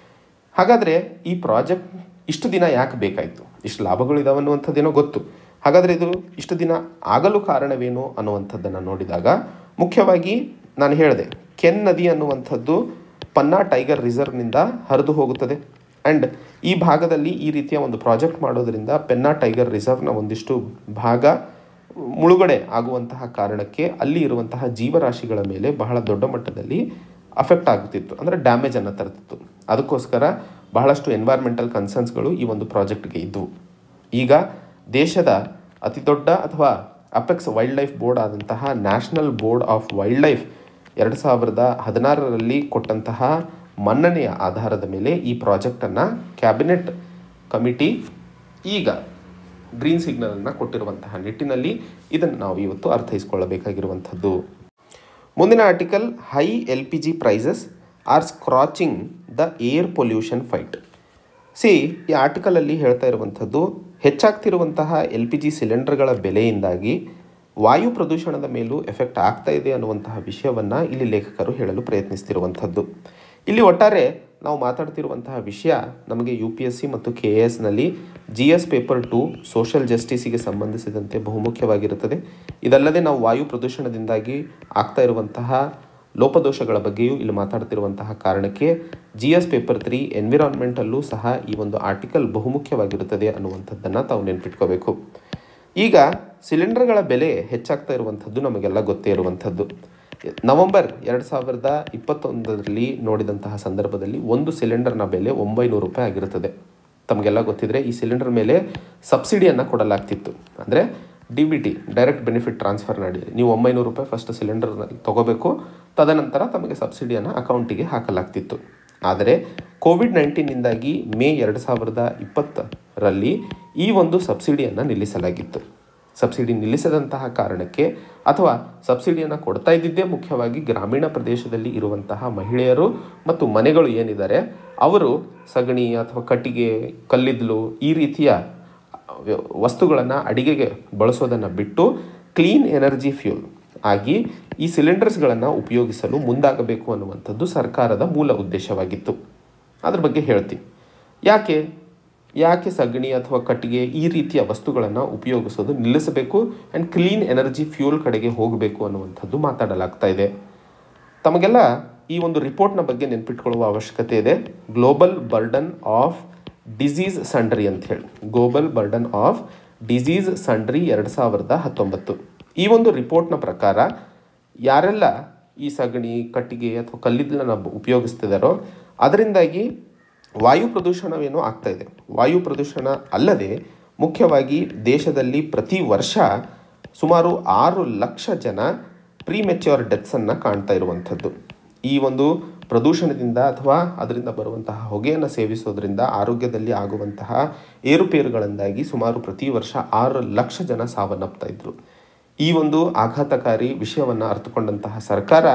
ಹಾಗಾದರೆ ಈ ಪ್ರಾಜೆಕ್ಟ್ ಇಷ್ಟು ದಿನ ಯಾಕೆ ಬೇಕಾಯಿತು ಇಷ್ಟು ಲಾಭಗಳು ಇದಾವೆ ಅನ್ನುವಂಥದ್ದೇನೋ ಗೊತ್ತು ಹಾಗಾದರೆ ಇದು ಇಷ್ಟು ದಿನ ಆಗಲು ಕಾರಣವೇನು ಅನ್ನುವಂಥದ್ದನ್ನು ನೋಡಿದಾಗ ಮುಖ್ಯವಾಗಿ ನಾನು ಹೇಳಿದೆ ಕೆನ್ ನದಿ ಅನ್ನುವಂಥದ್ದು ಪನ್ನಾ ಟೈಗರ್ ರಿಸರ್ವ್ನಿಂದ ಹರಿದು ಹೋಗುತ್ತದೆ ಆ್ಯಂಡ್ ಈ ಭಾಗದಲ್ಲಿ ಈ ರೀತಿಯ ಒಂದು ಪ್ರಾಜೆಕ್ಟ್ ಮಾಡೋದರಿಂದ ಪೆನ್ನಾ ಟೈಗರ್ ರಿಸರ್ವ್ನ ಒಂದಿಷ್ಟು ಭಾಗ ಮುಳುಗಡೆ ಆಗುವಂತಹ ಕಾರಣಕ್ಕೆ ಅಲ್ಲಿ ಇರುವಂತಹ ಜೀವರಾಶಿಗಳ ಮೇಲೆ ಬಹಳ ದೊಡ್ಡ ಮಟ್ಟದಲ್ಲಿ ಅಫೆಕ್ಟ್ ಆಗುತ್ತಿತ್ತು ಅಂದರೆ ಡ್ಯಾಮೇಜನ್ನು ತರ್ತಿತ್ತು ಅದಕ್ಕೋಸ್ಕರ ಬಹಳಷ್ಟು ಎನ್ವೈರ್ಮೆಂಟಲ್ ಕನ್ಸರ್ನ್ಸ್ಗಳು ಈ ಒಂದು ಪ್ರಾಜೆಕ್ಟ್ಗೆ ಇದ್ದವು ಈಗ ದೇಶದ ಅತಿ ದೊಡ್ಡ ಅಥವಾ ಅಪೆಕ್ಸ್ ವೈಲ್ಡ್ ಲೈಫ್ ಬೋರ್ಡ್ ಆದಂತಹ national board of wildlife ಎರಡು ಸಾವಿರದ ಹದಿನಾರರಲ್ಲಿ ಕೊಟ್ಟಂತಹ ಮನ್ನಣೆಯ ಆಧಾರದ ಮೇಲೆ ಈ ಪ್ರಾಜೆಕ್ಟನ್ನು ಕ್ಯಾಬಿನೆಟ್ ಕಮಿಟಿ ಈಗ ಗ್ರೀನ್ ಸಿಗ್ನಲನ್ನು ಕೊಟ್ಟಿರುವಂತಹ ನಿಟ್ಟಿನಲ್ಲಿ ಇದನ್ನು ನಾವು ಇವತ್ತು ಅರ್ಥೈಸ್ಕೊಳ್ಳಬೇಕಾಗಿರುವಂಥದ್ದು ಮುಂದಿನ article high L P G prices are scratching the air pollution fight ಸಿ ಈ ಆರ್ಟಿಕಲಲ್ಲಿ ಹೇಳ್ತಾ ಇರುವಂಥದ್ದು ಹೆಚ್ಚಾಗ್ತಿರುವಂತಹ ಎಲ್ ಪಿ ಜಿ ಸಿಲಿಂಡರ್ಗಳ ಬೆಲೆಯಿಂದಾಗಿ ವಾಯು ಪ್ರದೂಷಣದ ಮೇಲೂ ಎಫೆಕ್ಟ್ ಆಗ್ತಾ ಇದೆ ಅನ್ನುವಂತಹ ವಿಷಯವನ್ನು ಇಲ್ಲಿ ಲೇಖಕರು ಹೇಳಲು ಪ್ರಯತ್ನಿಸ್ತಿರುವಂಥದ್ದು ಇಲ್ಲಿ ಒಟ್ಟಾರೆ ನಾವು ಮಾತಾಡ್ತಿರುವಂತಹ ವಿಷಯ ನಮಗೆ ಯು ಪಿ ಎಸ್ ಸಿ ಮತ್ತು ಕೆ ಎ ಎಸ್ನಲ್ಲಿ G S paper two social ಜಸ್ಟಿಸಿಗೆ ಸಂಬಂಧಿಸಿದಂತೆ ಬಹುಮುಖ್ಯವಾಗಿರುತ್ತದೆ ಇದಲ್ಲದೆ ನಾವು ವಾಯು ಪ್ರದೂಷಣದಿಂದಾಗಿ ಆಗ್ತಾ ಇರುವಂತಹ ಲೋಪದೋಷಗಳ ಬಗ್ಗೆಯೂ ಇಲ್ಲಿ ಮಾತಾಡ್ತಿರುವಂತಹ ಕಾರಣಕ್ಕೆ ಜಿ ಎಸ್ ಪೇಪರ್ ತ್ರೀ ಎನ್ವಿರಾನ್ಮೆಂಟಲ್ಲೂ ಸಹ ಈ ಒಂದು ಆರ್ಟಿಕಲ್ ಬಹುಮುಖ್ಯವಾಗಿರುತ್ತದೆ ಅನ್ನುವಂಥದ್ದನ್ನು ತಾವು ನೆನ್ಪಿಟ್ಕೋಬೇಕು ಈಗ ಸಿಲಿಂಡರ್ಗಳ ಬೆಲೆ ಹೆಚ್ಚಾಗ್ತಾ ಇರುವಂಥದ್ದು ನಮಗೆಲ್ಲ ಗೊತ್ತೇ ಇರುವಂಥದ್ದು ನವೆಂಬರ್ ಎರಡು ಸಾವಿರದ ಇಪ್ಪತ್ತೊಂದರಲ್ಲಿ ನೋಡಿದಂತಹ ಸಂದರ್ಭದಲ್ಲಿ ಒಂದು ಸಿಲಿಂಡರ್ನ ಬೆಲೆ ಒಂಬೈನೂರು ರೂಪಾಯಿ ಆಗಿರುತ್ತದೆ ತಮಗೆಲ್ಲ ಗೊತ್ತಿದ್ರೆ ಈ ಸಿಲಿಂಡರ್ ಮೇಲೆ ಸಬ್ಸಿಡಿಯನ್ನು ಕೊಡಲಾಗ್ತಿತ್ತು ಅಂದರೆ D B T direct benefit ಟ್ರಾನ್ಸ್ಫರ್ನ ಅಡಿಯಲ್ಲಿ ನೀವು ಒಂಬೈನೂರು ರೂಪಾಯಿ ಫಸ್ಟ್ ಸಿಲಿಂಡರ್ನಲ್ಲಿ ತೊಗೋಬೇಕು ತದನಂತರ ತಮಗೆ ಸಬ್ಸಿಡಿಯನ್ನು ಅಕೌಂಟಿಗೆ ಹಾಕಲಾಗ್ತಿತ್ತು ಆದರೆ ಕೋವಿಡ್ ನೈನ್ಟೀನಿಂದಾಗಿ ಮೇ ಎರಡು ಸಾವಿರದ ಇಪ್ಪತ್ತರಲ್ಲಿ ಈ ಒಂದು ಸಬ್ಸಿಡಿಯನ್ನು ನಿಲ್ಲಿಸಲಾಗಿತ್ತು ಸಬ್ಸಿಡಿ ನಿಲ್ಲಿಸದಂತಹ ಕಾರಣಕ್ಕೆ ಅಥವಾ ಸಬ್ಸಿಡಿಯನ್ನು ಕೊಡ್ತಾ ಇದ್ದಿದ್ದೇ ಮುಖ್ಯವಾಗಿ ಗ್ರಾಮೀಣ ಪ್ರದೇಶದಲ್ಲಿ ಇರುವಂತಹ ಮಹಿಳೆಯರು ಮತ್ತು ಮನೆಗಳು ಏನಿದ್ದಾರೆ ಅವರು ಸಗಣಿ ಅಥವಾ ಕಟ್ಟಿಗೆ ಕಲ್ಲಿದ್ದಲು ಈ ರೀತಿಯ ವಸ್ತುಗಳನ್ನು ಅಡಿಗೆಗೆ ಬಳಸೋದನ್ನು ಬಿಟ್ಟು ಕ್ಲೀನ್ ಎನರ್ಜಿ ಫ್ಯೂಲ್ ಆಗಿ ಈ ಸಿಲಿಂಡರ್ಸ್ಗಳನ್ನು ಉಪಯೋಗಿಸಲು ಮುಂದಾಗಬೇಕು ಅನ್ನುವಂಥದ್ದು ಸರ್ಕಾರದ ಮೂಲ ಉದ್ದೇಶವಾಗಿತ್ತು ಅದ್ರ ಬಗ್ಗೆ ಹೇಳ್ತೀನಿ ಯಾಕೆ ಯಾಕೆ ಸಗಣಿ ಅಥವಾ ಕಟ್ಟಿಗೆ ಈ ರೀತಿಯ ವಸ್ತುಗಳನ್ನು ಉಪಯೋಗಿಸೋದು ನಿಲ್ಲಿಸಬೇಕು ಆ್ಯಂಡ್ ಕ್ಲೀನ್ ಎನರ್ಜಿ ಫ್ಯೂಲ್ ಕಡೆಗೆ ಹೋಗಬೇಕು ಅನ್ನುವಂಥದ್ದು ಮಾತಾಡಲಾಗ್ತಾ ಇದೆ ತಮಗೆಲ್ಲ ಈ ಒಂದು ರಿಪೋರ್ಟ್ನ ಬಗ್ಗೆ ನೆನ್ಪಿಟ್ಕೊಳ್ಳುವ ಅವಶ್ಯಕತೆ ಇದೆ ಗ್ಲೋಬಲ್ ಬರ್ಡನ್ ಆಫ್ ಡಿಸೀಸ್ ಸಂಡ್ರಿ ಅಂತ ಹೇಳಿ ಗ್ಲೋಬಲ್ ಬರ್ಡನ್ ಆಫ್ ಡಿಸೀಸ್ ಸಂಡ್ರಿ ಎರಡು ಸಾವಿರದ ಹತ್ತೊಂಬತ್ತು ಈ ಒಂದು ರಿಪೋರ್ಟ್ನ ಪ್ರಕಾರ ಯಾರೆಲ್ಲ ಈ ಸಗಣಿ ಕಟ್ಟಿಗೆ ಅಥವಾ ಕಲ್ಲಿದ್ದಲನ್ನು ಉಪಯೋಗಿಸ್ತಿದ್ದಾರೋ ಅದರಿಂದಾಗಿ ವಾಯು ಪ್ರದೂಷಣವೇನೋ ಆಗ್ತಾ ಇದೆ ವಾಯು ಪ್ರದೂಷಣ ಅಲ್ಲದೆ ಮುಖ್ಯವಾಗಿ ದೇಶದಲ್ಲಿ ಪ್ರತಿ ವರ್ಷ ಸುಮಾರು ಆರು ಲಕ್ಷ ಜನ ಪ್ರೀಮೆಚ್ಯೂರ್ ಡೆತ್ಸನ್ನು ಕಾಣ್ತಾ ಇರುವಂಥದ್ದು ಈ ಒಂದು ಪ್ರದೂಷಣದಿಂದ ಅಥವಾ ಅದರಿಂದ ಬರುವಂತಹ ಹೊಗೆಯನ್ನು ಸೇವಿಸೋದ್ರಿಂದ ಆರೋಗ್ಯದಲ್ಲಿ ಆಗುವಂತಹ ಏರುಪೇರುಗಳಿಂದಾಗಿ ಸುಮಾರು ಪ್ರತಿ ವರ್ಷ ಆರು ಲಕ್ಷ ಜನ ಸಾವನ್ನಪ್ತಾ ಇದ್ರು ಈ ಒಂದು ಆಘಾತಕಾರಿ ವಿಷಯವನ್ನು ಅರ್ಥಕೊಂಡಂತಹ ಸರ್ಕಾರ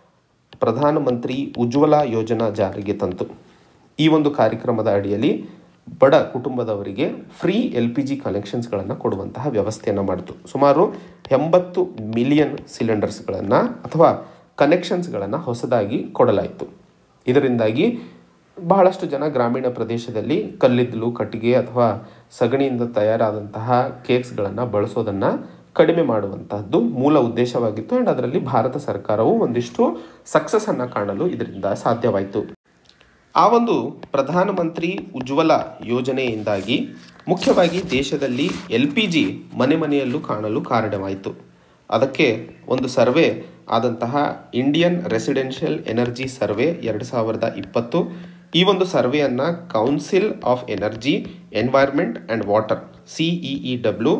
ಪ್ರಧಾನಮಂತ್ರಿ ಉಜ್ವಲ ಯೋಜನಾ ಜಾರಿಗೆ ತಂತು ಈ ಒಂದು ಕಾರ್ಯಕ್ರಮದ ಅಡಿಯಲ್ಲಿ ಬಡ ಕುಟುಂಬದವರಿಗೆ ಫ್ರೀ ಎಲ್ ಪಿ ಜಿ ಕನೆಕ್ಷನ್ಸ್ಗಳನ್ನು ಕೊಡುವಂತಹ ವ್ಯವಸ್ಥೆಯನ್ನು ಮಾಡಿತು ಸುಮಾರು ಎಂಬತ್ತು ಮಿಲಿಯನ್ ಸಿಲಿಂಡರ್ಸ್ಗಳನ್ನು ಅಥವಾ ಕನೆಕ್ಷನ್ಸ್ಗಳನ್ನು ಹೊಸದಾಗಿ ಕೊಡಲಾಯಿತು ಇದರಿಂದಾಗಿ ಬಹಳಷ್ಟು ಜನ ಗ್ರಾಮೀಣ ಪ್ರದೇಶದಲ್ಲಿ ಕಲ್ಲಿದ್ದಲು ಕಟ್ಟಿಗೆ ಅಥವಾ ಸಗಣಿಯಿಂದ ತಯಾರಾದಂತಹ ಕೇಕ್ಸ್ಗಳನ್ನು ಬಳಸೋದನ್ನು ಕಡಿಮೆ ಮಾಡುವಂತಹದ್ದು ಮೂಲ ಉದ್ದೇಶವಾಗಿತ್ತು ಆ್ಯಂಡ್ ಅದರಲ್ಲಿ ಭಾರತ ಸರ್ಕಾರವು ಒಂದಿಷ್ಟು ಸಕ್ಸಸ್ಸನ್ನು ಕಾಣಲು ಇದರಿಂದ ಸಾಧ್ಯವಾಯಿತು ಆ ಒಂದು ಪ್ರಧಾನಮಂತ್ರಿ ಉಜ್ವಲ ಯೋಜನೆಯಿಂದಾಗಿ ಮುಖ್ಯವಾಗಿ ದೇಶದಲ್ಲಿ ಎಲ್ ಪಿ ಜಿ ಮನೆ ಮನೆಯಲ್ಲೂ ಕಾಣಲು ಕಾರಣವಾಯಿತು ಅದಕ್ಕೆ ಒಂದು ಸರ್ವೆ ಆದಂತಹ ಇಂಡಿಯನ್ ರೆಸಿಡೆನ್ಷಿಯಲ್ ಎನರ್ಜಿ ಸರ್ವೆ ಎರಡು ಸಾವಿರದ ಇಪ್ಪತ್ತು ಈ ಒಂದು ಸರ್ವೆಯನ್ನು council of energy environment and water CEE W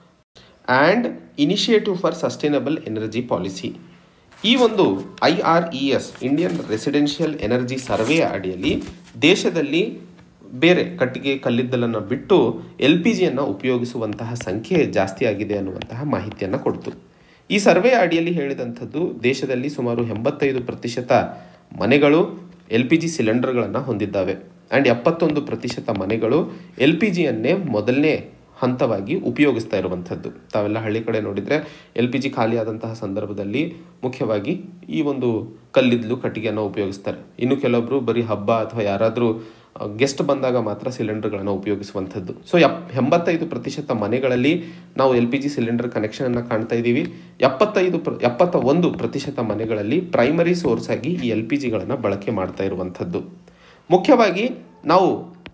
and initiative for sustainable energy policy ಈ ಒಂದು I R E S Indian residential energy ಸರ್ವೆಯ ಅಡಿಯಲ್ಲಿ ದೇಶದಲ್ಲಿ ಬೇರೆ ಕಟ್ಟಿಗೆ ಕಲ್ಲಿದ್ದಲನ್ನು ಬಿಟ್ಟು ಎಲ್ ಪಿ ಜಿಯನ್ನು ಉಪಯೋಗಿಸುವಂತಹ ಸಂಖ್ಯೆ ಜಾಸ್ತಿ ಆಗಿದೆ ಅನ್ನುವಂತಹ ಮಾಹಿತಿಯನ್ನು ಕೊಡ್ತು ಈ ಸರ್ವೆಯ ಅಡಿಯಲ್ಲಿ ಹೇಳಿದಂಥದ್ದು ದೇಶದಲ್ಲಿ ಸುಮಾರು ಎಂಬತ್ತೈದು ಪ್ರತಿಶತ ಮನೆಗಳು ಎಲ್ ಪಿ ಜಿ ಸಿಲಿಂಡರ್ಗಳನ್ನು ಹೊಂದಿದ್ದಾವೆ ಆ್ಯಂಡ್ ಎಪ್ಪತ್ತೊಂದು ಪ್ರತಿಶತ ಮನೆಗಳು ಎಲ್ ಪಿ ಜಿಯನ್ನೇ ಮೊದಲನೇ ಹಂತವಾಗಿ ಉಪಯೋಗಿಸ್ತಾ ಇರುವಂಥದ್ದು ತಾವೆಲ್ಲ ಹಳ್ಳಿ ಕಡೆ ನೋಡಿದರೆ ಎಲ್ ಪಿ ಜಿ ಖಾಲಿ ಆದಂತಹ ಸಂದರ್ಭದಲ್ಲಿ ಮುಖ್ಯವಾಗಿ ಈ ಒಂದು ಕಲ್ಲಿದ್ದಲು ಕಟ್ಟಿಗೆಯನ್ನು ಉಪಯೋಗಿಸ್ತಾರೆ ಇನ್ನು ಕೆಲವೊಬ್ಬರು ಬರೀ ಹಬ್ಬ ಅಥವಾ ಯಾರಾದರೂ ಗೆಸ್ಟ್ ಬಂದಾಗ ಮಾತ್ರ ಸಿಲಿಂಡರ್ಗಳನ್ನು ಉಪಯೋಗಿಸುವಂಥದ್ದು ಸೊ ಎಪ್ ಎಂಬತ್ತೈದು ಪ್ರತಿಶತ ಮನೆಗಳಲ್ಲಿ ನಾವು ಎಲ್ ಪಿ ಜಿ ಸಿಲಿಂಡರ್ ಕನೆಕ್ಷನನ್ನು ಕಾಣ್ತಾ ಇದ್ದೀವಿ ಎಪ್ಪತ್ತೈದು ಪ್ರ ಎಪ್ಪತ್ತ ಒಂದು ಪ್ರತಿಶತ ಮನೆಗಳಲ್ಲಿ ಪ್ರೈಮರಿ ಸೋರ್ಸ್ ಆಗಿ ಈ ಎಲ್ ಪಿ ಜಿಗಳನ್ನು ಬಳಕೆ ಮಾಡ್ತಾ ಇರುವಂಥದ್ದು ಮುಖ್ಯವಾಗಿ ನಾವು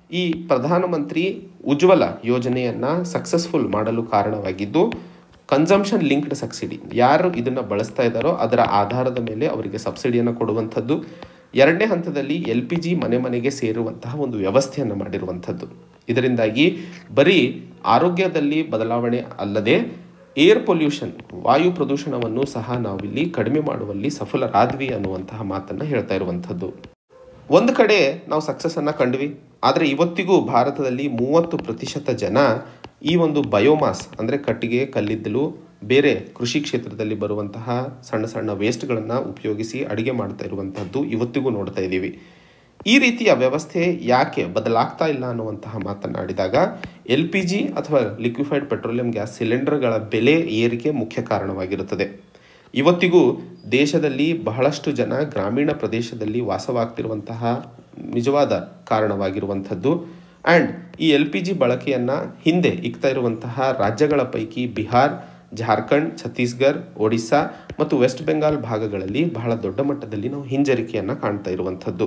ಈ ಪ್ರಧಾನಮಂತ್ರಿ ಉಜ್ವಲ ಯೋಜನೆಯನ್ನು ಸಕ್ಸಸ್ಫುಲ್ ಮಾಡಲು ಕಾರಣವಾಗಿದ್ದು ಕನ್ಸಂಪ್ಷನ್ ಲಿಂಕ್ಡ್ ಸಬ್ಸಿಡಿ ಯಾರು ಇದನ್ನು ಬಳಸ್ತಾ ಇದ್ದಾರೋ ಅದರ ಆಧಾರದ ಮೇಲೆ ಅವರಿಗೆ ಸಬ್ಸಿಡಿಯನ್ನು ಕೊಡುವಂಥದ್ದು ಎರಡನೇ ಹಂತದಲ್ಲಿ ಎಲ್ ಪಿ ಜಿ ಮನೆ ಮನೆಗೆ ಸೇರುವಂತಹ ಒಂದು ವ್ಯವಸ್ಥೆಯನ್ನು ಮಾಡಿರುವಂಥದ್ದು ಇದರಿಂದಾಗಿ ಬರೀ ಆರೋಗ್ಯದಲ್ಲಿ ಬದಲಾವಣೆ ಅಲ್ಲದೆ ಏರ್ ಪೊಲ್ಯೂಷನ್ ವಾಯು ಪ್ರದೂಷಣವನ್ನು ಸಹ ನಾವಿಲ್ಲಿ ಕಡಿಮೆ ಮಾಡುವಲ್ಲಿ ಸಫಲರಾದ್ವಿ ಅನ್ನುವಂತಹ ಮಾತನ್ನು ಹೇಳ್ತಾ ಇರುವಂಥದ್ದು ಒಂದು ಕಡೆ ನಾವು ಸಕ್ಸಸ್ಸನ್ನು ಕಂಡ್ವಿ ಆದರೆ ಇವತ್ತಿಗೂ ಭಾರತದಲ್ಲಿ ಮೂವತ್ತು ಪ್ರತಿಶತ ಜನ ಈ ಒಂದು ಬಯೋಮಾಸ್ ಅಂದರೆ ಕಟ್ಟಿಗೆ ಕಲ್ಲಿದ್ದಲು ಬೇರೆ ಕೃಷಿ ಕ್ಷೇತ್ರದಲ್ಲಿ ಬರುವಂತಹ ಸಣ್ಣ ಸಣ್ಣ ವೇಸ್ಟ್ಗಳನ್ನು ಉಪಯೋಗಿಸಿ ಅಡುಗೆ ಮಾಡ್ತಾ ಇರುವಂತಹದ್ದು ಇವತ್ತಿಗೂ ನೋಡ್ತಾ ಇದ್ದೀವಿ ಈ ರೀತಿಯ ವ್ಯವಸ್ಥೆ ಯಾಕೆ ಬದಲಾಗ್ತಾ ಇಲ್ಲ ಅನ್ನುವಂತಹ ಮಾತನಾಡಿದಾಗ ಎಲ್ ಪಿ ಜಿ ಅಥವಾ ಲಿಕ್ವಿಫೈಡ್ ಪೆಟ್ರೋಲಿಯಂ ಗ್ಯಾಸ್ ಸಿಲಿಂಡರ್ಗಳ ಬೆಲೆ ಏರಿಕೆ ಮುಖ್ಯ ಕಾರಣವಾಗಿರುತ್ತದೆ ಇವತ್ತಿಗೂ ದೇಶದಲ್ಲಿ ಬಹಳಷ್ಟು ಜನ ಗ್ರಾಮೀಣ ಪ್ರದೇಶದಲ್ಲಿ ವಾಸವಾಗ್ತಿರುವಂತಹ ನಿಜವಾದ ಕಾರಣವಾಗಿರುವಂಥದ್ದು ಆ್ಯಂಡ್ ಈ ಎಲ್ ಪಿ ಜಿ ಬಳಕೆಯನ್ನು ಹಿಂದೆ ಇಕ್ತಾ ಇರುವಂತಹ ರಾಜ್ಯಗಳ ಪೈಕಿ ಬಿಹಾರ್ ಜಾರ್ಖಂಡ್ ಛತ್ತೀಸ್ಗಢ ಒಡಿಸ್ಸಾ ಮತ್ತು ವೆಸ್ಟ್ ಬೆಂಗಾಲ್ ಭಾಗಗಳಲ್ಲಿ ಬಹಳ ದೊಡ್ಡ ಮಟ್ಟದಲ್ಲಿ ನಾವು ಹಿಂಜರಿಕೆಯನ್ನು ಕಾಣ್ತಾ ಇರುವಂಥದ್ದು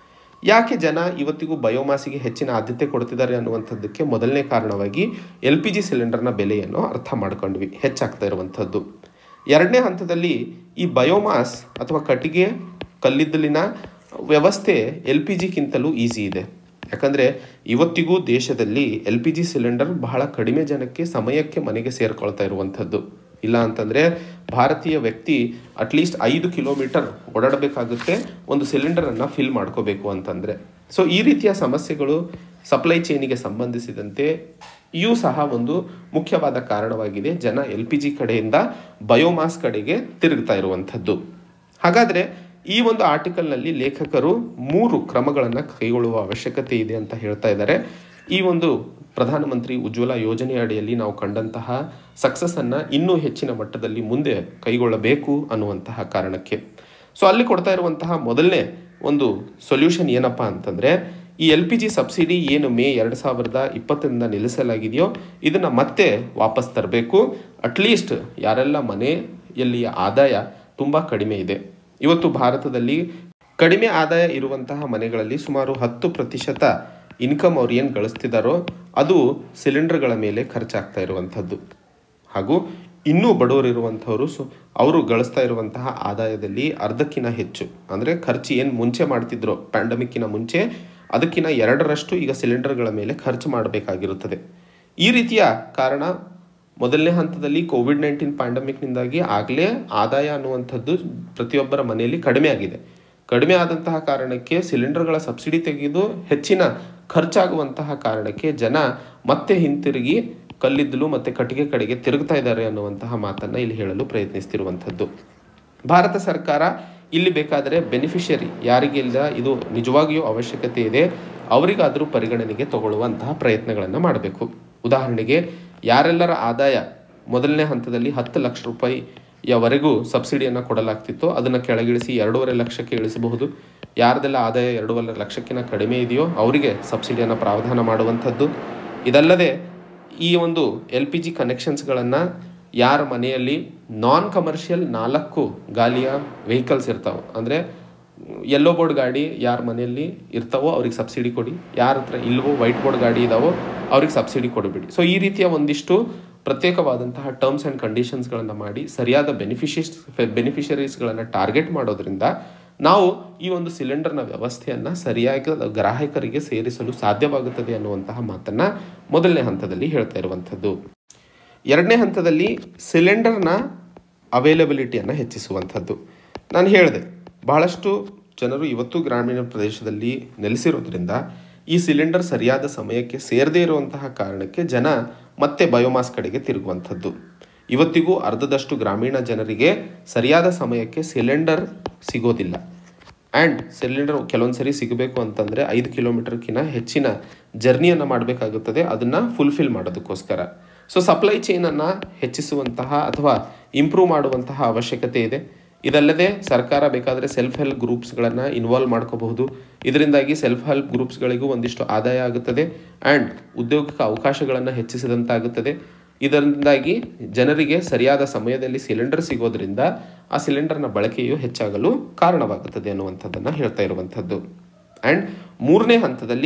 ಯಾಕೆ ಜನ ಇವತ್ತಿಗೂ ಬಯೋಮಾಸಿಗೆ ಹೆಚ್ಚಿನ ಆದ್ಯತೆ ಕೊಡ್ತಿದ್ದಾರೆ ಅನ್ನುವಂಥದ್ದಕ್ಕೆ ಮೊದಲನೇ ಕಾರಣವಾಗಿ ಎಲ್ ಪಿ ಜಿ ಸಿಲಿಂಡರ್ನ ಬೆಲೆಯನ್ನು ಅರ್ಥ ಮಾಡ್ಕೊಂಡ್ವಿ ಹೆಚ್ಚಾಗ್ತಾ ಇರುವಂಥದ್ದು ಎರಡನೇ ಹಂತದಲ್ಲಿ ಈ ಬಯೋಮಾಸ್ ಅಥವಾ ಕಟ್ಟಿಗೆ ಕಲ್ಲಿದ್ದಲಿನ ವ್ಯವಸ್ಥೆ ಎಲ್ ಪಿ ಜಿಗಿಂತಲೂ ಈಸಿ ಇದೆ ಯಾಕಂದರೆ ಇವತ್ತಿಗೂ ದೇಶದಲ್ಲಿ ಎಲ್ ಪಿ ಜಿ ಸಿಲಿಂಡರ್ ಬಹಳ ಕಡಿಮೆ ಜನಕ್ಕೆ ಸಮಯಕ್ಕೆ ಮನೆಗೆ ಸೇರ್ಕೊಳ್ತಾ ಇರುವಂಥದ್ದು ಇಲ್ಲ ಅಂತಂದರೆ ಭಾರತೀಯ ವ್ಯಕ್ತಿ ಅಟ್ಲೀಸ್ಟ್ ಐದು ಕಿಲೋಮೀಟರ್ ಓಡಾಡಬೇಕಾಗುತ್ತೆ ಒಂದು ಸಿಲಿಂಡರನ್ನು ಫಿಲ್ ಮಾಡ್ಕೋಬೇಕು ಅಂತಂದರೆ ಸೊ ಈ ರೀತಿಯ ಸಮಸ್ಯೆಗಳು ಸಪ್ಲೈ ಚೈನಿಗೆ ಸಂಬಂಧಿಸಿದಂತೆ ಇವು ಸಹ ಒಂದು ಮುಖ್ಯವಾದ ಕಾರಣವಾಗಿದೆ ಜನ ಎಲ್ ಪಿ ಜಿ ಕಡೆಯಿಂದ ಬಯೋಮಾಸ್ ಕಡೆಗೆ ತಿರುಗ್ತಾ ಇರುವಂಥದ್ದು ಹಾಗಾದರೆ ಈ ಒಂದು ಆರ್ಟಿಕಲ್ನಲ್ಲಿ ಲೇಖಕರು ಮೂರು ಕ್ರಮಗಳನ್ನು ಕೈಗೊಳ್ಳುವ ಅವಶ್ಯಕತೆ ಇದೆ ಅಂತ ಹೇಳ್ತಾ ಇದ್ದಾರೆ ಈ ಒಂದು ಪ್ರಧಾನಮಂತ್ರಿ ಉಜ್ವಲ ಯೋಜನೆ ಅಡಿಯಲ್ಲಿ ನಾವು ಕಂಡಂತಹ ಸಕ್ಸಸ್ಸನ್ನು ಇನ್ನೂ ಹೆಚ್ಚಿನ ಮಟ್ಟದಲ್ಲಿ ಮುಂದೆ ಕೈಗೊಳ್ಳಬೇಕು ಅನ್ನುವಂತಹ ಕಾರಣಕ್ಕೆ ಸೊ ಅಲ್ಲಿ ಕೊಡ್ತಾ ಇರುವಂತಹ ಮೊದಲನೇ ಒಂದು ಸೊಲ್ಯೂಷನ್ ಏನಪ್ಪ ಅಂತಂದರೆ ಈ ಎಲ್ ಪಿ ಜಿ ಸಬ್ಸಿಡಿ ಏನು ಮೇ ಎರಡು ಸಾವಿರದ ಇಪ್ಪತ್ತರಿಂದ ನಿಲ್ಲಿಸಲಾಗಿದೆಯೋ ಇದನ್ನು ಮತ್ತೆ ವಾಪಸ್ ತರಬೇಕು ಅಟ್ಲೀಸ್ಟ್ ಯಾರೆಲ್ಲ ಮನೆಯಲ್ಲಿ ಆದಾಯ ತುಂಬ ಕಡಿಮೆ ಇದೆ ಇವತ್ತು ಭಾರತದಲ್ಲಿ ಕಡಿಮೆ ಆದಾಯ ಇರುವಂತಹ ಮನೆಗಳಲ್ಲಿ ಸುಮಾರು ಹತ್ತು ಪ್ರತಿಶತ ಇನ್ಕಮ್ ಅವ್ರು ಏನು ಗಳಿಸ್ತಿದ್ದಾರೋ ಅದು ಸಿಲಿಂಡರ್ಗಳ ಮೇಲೆ ಖರ್ಚಾಗ್ತಾ ಇರುವಂಥದ್ದು ಹಾಗೂ ಇನ್ನೂ ಬಡವರಿರುವಂಥವರು ಸೊ ಅವರು ಗಳಿಸ್ತಾ ಇರುವಂತಹ ಆದಾಯದಲ್ಲಿ ಅರ್ಧಕ್ಕಿಂತ ಹೆಚ್ಚು ಅಂದರೆ ಖರ್ಚು ಏನು ಮುಂಚೆ ಮಾಡ್ತಿದ್ರು ಪ್ಯಾಂಡಮಿಕ್ಕಿನ ಮುಂಚೆ ಅದಕ್ಕಿಂತ ಎರಡರಷ್ಟು ಈಗ ಸಿಲಿಂಡರ್ಗಳ ಮೇಲೆ ಖರ್ಚು ಮಾಡಬೇಕಾಗಿರುತ್ತದೆ ಈ ರೀತಿಯ ಕಾರಣ ಮೊದಲನೇ ಹಂತದಲ್ಲಿ ಕೋವಿಡ್ ನೈನ್ಟೀನ್ ಪ್ಯಾಂಡಮಿಕ್ನಿಂದಾಗಿ ಆಗಲೇ ಆದಾಯ ಅನ್ನುವಂಥದ್ದು ಪ್ರತಿಯೊಬ್ಬರ ಮನೆಯಲ್ಲಿ ಕಡಿಮೆ ಆಗಿದೆ ಕಡಿಮೆ ಆದಂತಹ ಕಾರಣಕ್ಕೆ ಸಿಲಿಂಡರ್ಗಳ ಸಬ್ಸಿಡಿ ತೆಗೆದು ಹೆಚ್ಚಿನ ಖರ್ಚಾಗುವಂತಹ ಕಾರಣಕ್ಕೆ ಜನ ಮತ್ತೆ ಹಿಂತಿರುಗಿ ಕಲ್ಲಿದ್ದಲು ಮತ್ತು ಕಟ್ಟಿಗೆ ಕಡೆಗೆ ತಿರುಗ್ತಾ ಇದ್ದಾರೆ ಅನ್ನುವಂತಹ ಮಾತನ್ನು ಇಲ್ಲಿ ಹೇಳಲು ಪ್ರಯತ್ನಿಸ್ತಿರುವಂಥದ್ದು ಭಾರತ ಸರ್ಕಾರ ಇಲ್ಲಿ ಬೇಕಾದರೆ ಬೆನಿಫಿಷರಿ ಯಾರಿಗೆಲ್ಲ ಇದು ನಿಜವಾಗಿಯೂ ಅವಶ್ಯಕತೆ ಇದೆ ಅವರಿಗಾದರೂ ಪರಿಗಣನೆಗೆ ತಗೊಳ್ಳುವಂತಹ ಪ್ರಯತ್ನಗಳನ್ನು ಮಾಡಬೇಕು ಉದಾಹರಣೆಗೆ ಯಾರೆಲ್ಲರ ಆದಾಯ ಮೊದಲನೇ ಹಂತದಲ್ಲಿ ಹತ್ತು ಲಕ್ಷ ರೂಪಾಯಿಯವರೆಗೂ ಸಬ್ಸಿಡಿಯನ್ನು ಕೊಡಲಾಗ್ತಿತ್ತು ಅದನ್ನು ಕೆಳಗಿಳಿಸಿ ಎರಡೂವರೆ ಲಕ್ಷಕ್ಕೆ ಇಳಿಸಬಹುದು ಯಾರದೆಲ್ಲ ಆದಾಯ ಎರಡೂವರೆ ಲಕ್ಷಕ್ಕಿಂತ ಕಡಿಮೆ ಇದೆಯೋ ಅವರಿಗೆ ಸಬ್ಸಿಡಿಯನ್ನು ಪ್ರಾವಧಾನ ಮಾಡುವಂಥದ್ದು ಇದಲ್ಲದೆ ಈ ಒಂದು ಎಲ್ ಪಿ ಜಿ ಕನೆಕ್ಷನ್ಸ್ಗಳನ್ನು ಯಾರ ಮನೆಯಲ್ಲಿ ನಾನ್ ಕಮರ್ಷಿಯಲ್ ನಾಲ್ಕು ಗಾಲಿಯ ವೆಹಿಕಲ್ಸ್ ಇರ್ತಾವೆ ಅಂದರೆ ಯೆಲ್ಲೋ ಬೋರ್ಡ್ ಗಾಡಿ ಯಾರ ಮನೆಯಲ್ಲಿ ಇರ್ತಾವೋ ಅವ್ರಿಗೆ ಸಬ್ಸಿಡಿ ಕೊಡಿ ಯಾರ ಹತ್ರ ಇಲ್ವೋ ವೈಟ್ ಬೋರ್ಡ್ ಗಾಡಿ ಇದಾವೋ ಅವ್ರಿಗೆ ಸಬ್ಸಿಡಿ ಕೊಡಿಬಿಡಿ ಸೊ ಈ ರೀತಿಯ ಒಂದಿಷ್ಟು ಪ್ರತ್ಯೇಕವಾದಂತಹ ಟರ್ಮ್ಸ್ ಆ್ಯಂಡ್ ಕಂಡೀಷನ್ಸ್ಗಳನ್ನು ಮಾಡಿ ಸರಿಯಾದ ಬೆನಿಫಿಷಿಯಸ್ ಬೆನಿಫಿಷರೀಸ್ಗಳನ್ನು ಟಾರ್ಗೆಟ್ ಮಾಡೋದ್ರಿಂದ ನಾವು ಈ ಒಂದು ಸಿಲಿಂಡರ್ನ ವ್ಯವಸ್ಥೆಯನ್ನು ಸರಿಯಾಗಿ ಗ್ರಾಹಕರಿಗೆ ಸೇರಿಸಲು ಸಾಧ್ಯವಾಗುತ್ತದೆ ಅನ್ನುವಂತಹ ಮಾತನ್ನು ಮೊದಲನೇ ಹಂತದಲ್ಲಿ ಹೇಳ್ತಾ ಇರುವಂಥದ್ದು ಎರಡನೇ ಹಂತದಲ್ಲಿ ಸಿಲಿಂಡರ್ನ ಅವೈಲಬಿಲಿಟಿಯನ್ನು ಹೆಚ್ಚಿಸುವಂಥದ್ದು ನಾನು ಹೇಳಿದೆ ಬಹಳಷ್ಟು ಜನರು ಇವತ್ತು ಗ್ರಾಮೀಣ ಪ್ರದೇಶದಲ್ಲಿ ನೆಲೆಸಿರೋದ್ರಿಂದ ಈ ಸಿಲಿಂಡರ್ ಸರಿಯಾದ ಸಮಯಕ್ಕೆ ಸೇರದೇ ಇರುವಂತಹ ಕಾರಣಕ್ಕೆ ಜನ ಮತ್ತೆ ಬಯೋಮಾಸ್ ಕಡೆಗೆ ತಿರುಗುವಂಥದ್ದು ಇವತ್ತಿಗೂ ಅರ್ಧದಷ್ಟು ಗ್ರಾಮೀಣ ಜನರಿಗೆ ಸರಿಯಾದ ಸಮಯಕ್ಕೆ ಸಿಲಿಂಡರ್ ಸಿಗೋದಿಲ್ಲ ಆ್ಯಂಡ್ ಸಿಲಿಂಡರ್ ಕೆಲವೊಂದು ಸರಿ ಸಿಗಬೇಕು ಅಂತಂದರೆ ಐದು ಕಿಲೋಮೀಟರ್ಕಿಂತ ಹೆಚ್ಚಿನ ಜರ್ನಿಯನ್ನು ಮಾಡಬೇಕಾಗುತ್ತದೆ ಅದನ್ನು ಫುಲ್ಫಿಲ್ ಮಾಡೋದಕ್ಕೋಸ್ಕರ ಸೊ ಸಪ್ಲೈ ಚೈನನ್ನು ಹೆಚ್ಚಿಸುವಂತಹ ಅಥವಾ ಇಂಪ್ರೂವ್ ಮಾಡುವಂತಹ ಅವಶ್ಯಕತೆ ಇದೆ ಇದಲ್ಲದೆ ಸರ್ಕಾರ ಬೇಕಾದರೆ ಸೆಲ್ಫ್ ಹೆಲ್ಪ್ ಗ್ರೂಪ್ಸ್ಗಳನ್ನು ಇನ್ವಾಲ್ವ್ ಮಾಡ್ಕೋಬಹುದು ಇದರಿಂದಾಗಿ ಸೆಲ್ಫ್ ಹೆಲ್ಪ್ ಗ್ರೂಪ್ಸ್ಗಳಿಗೂ ಒಂದಿಷ್ಟು ಆದಾಯ ಆಗುತ್ತದೆ ಆ್ಯಂಡ್ ಉದ್ಯೋಗಕ್ಕೆ ಅವಕಾಶಗಳನ್ನು ಹೆಚ್ಚಿಸಿದಂತಾಗುತ್ತದೆ ಇದರಿಂದಾಗಿ ಜನರಿಗೆ ಸರಿಯಾದ ಸಮಯದಲ್ಲಿ ಸಿಲಿಂಡರ್ ಸಿಗೋದ್ರಿಂದ ಆ ಸಿಲಿಂಡರ್ನ ಬಳಕೆಯು ಹೆಚ್ಚಾಗಲು ಕಾರಣವಾಗುತ್ತದೆ ಅನ್ನುವಂಥದ್ದನ್ನು ಹೇಳ್ತಾ ಇರುವಂಥದ್ದು ಆ್ಯಂಡ್ ಮೂರನೇ ಹಂತದಲ್ಲಿ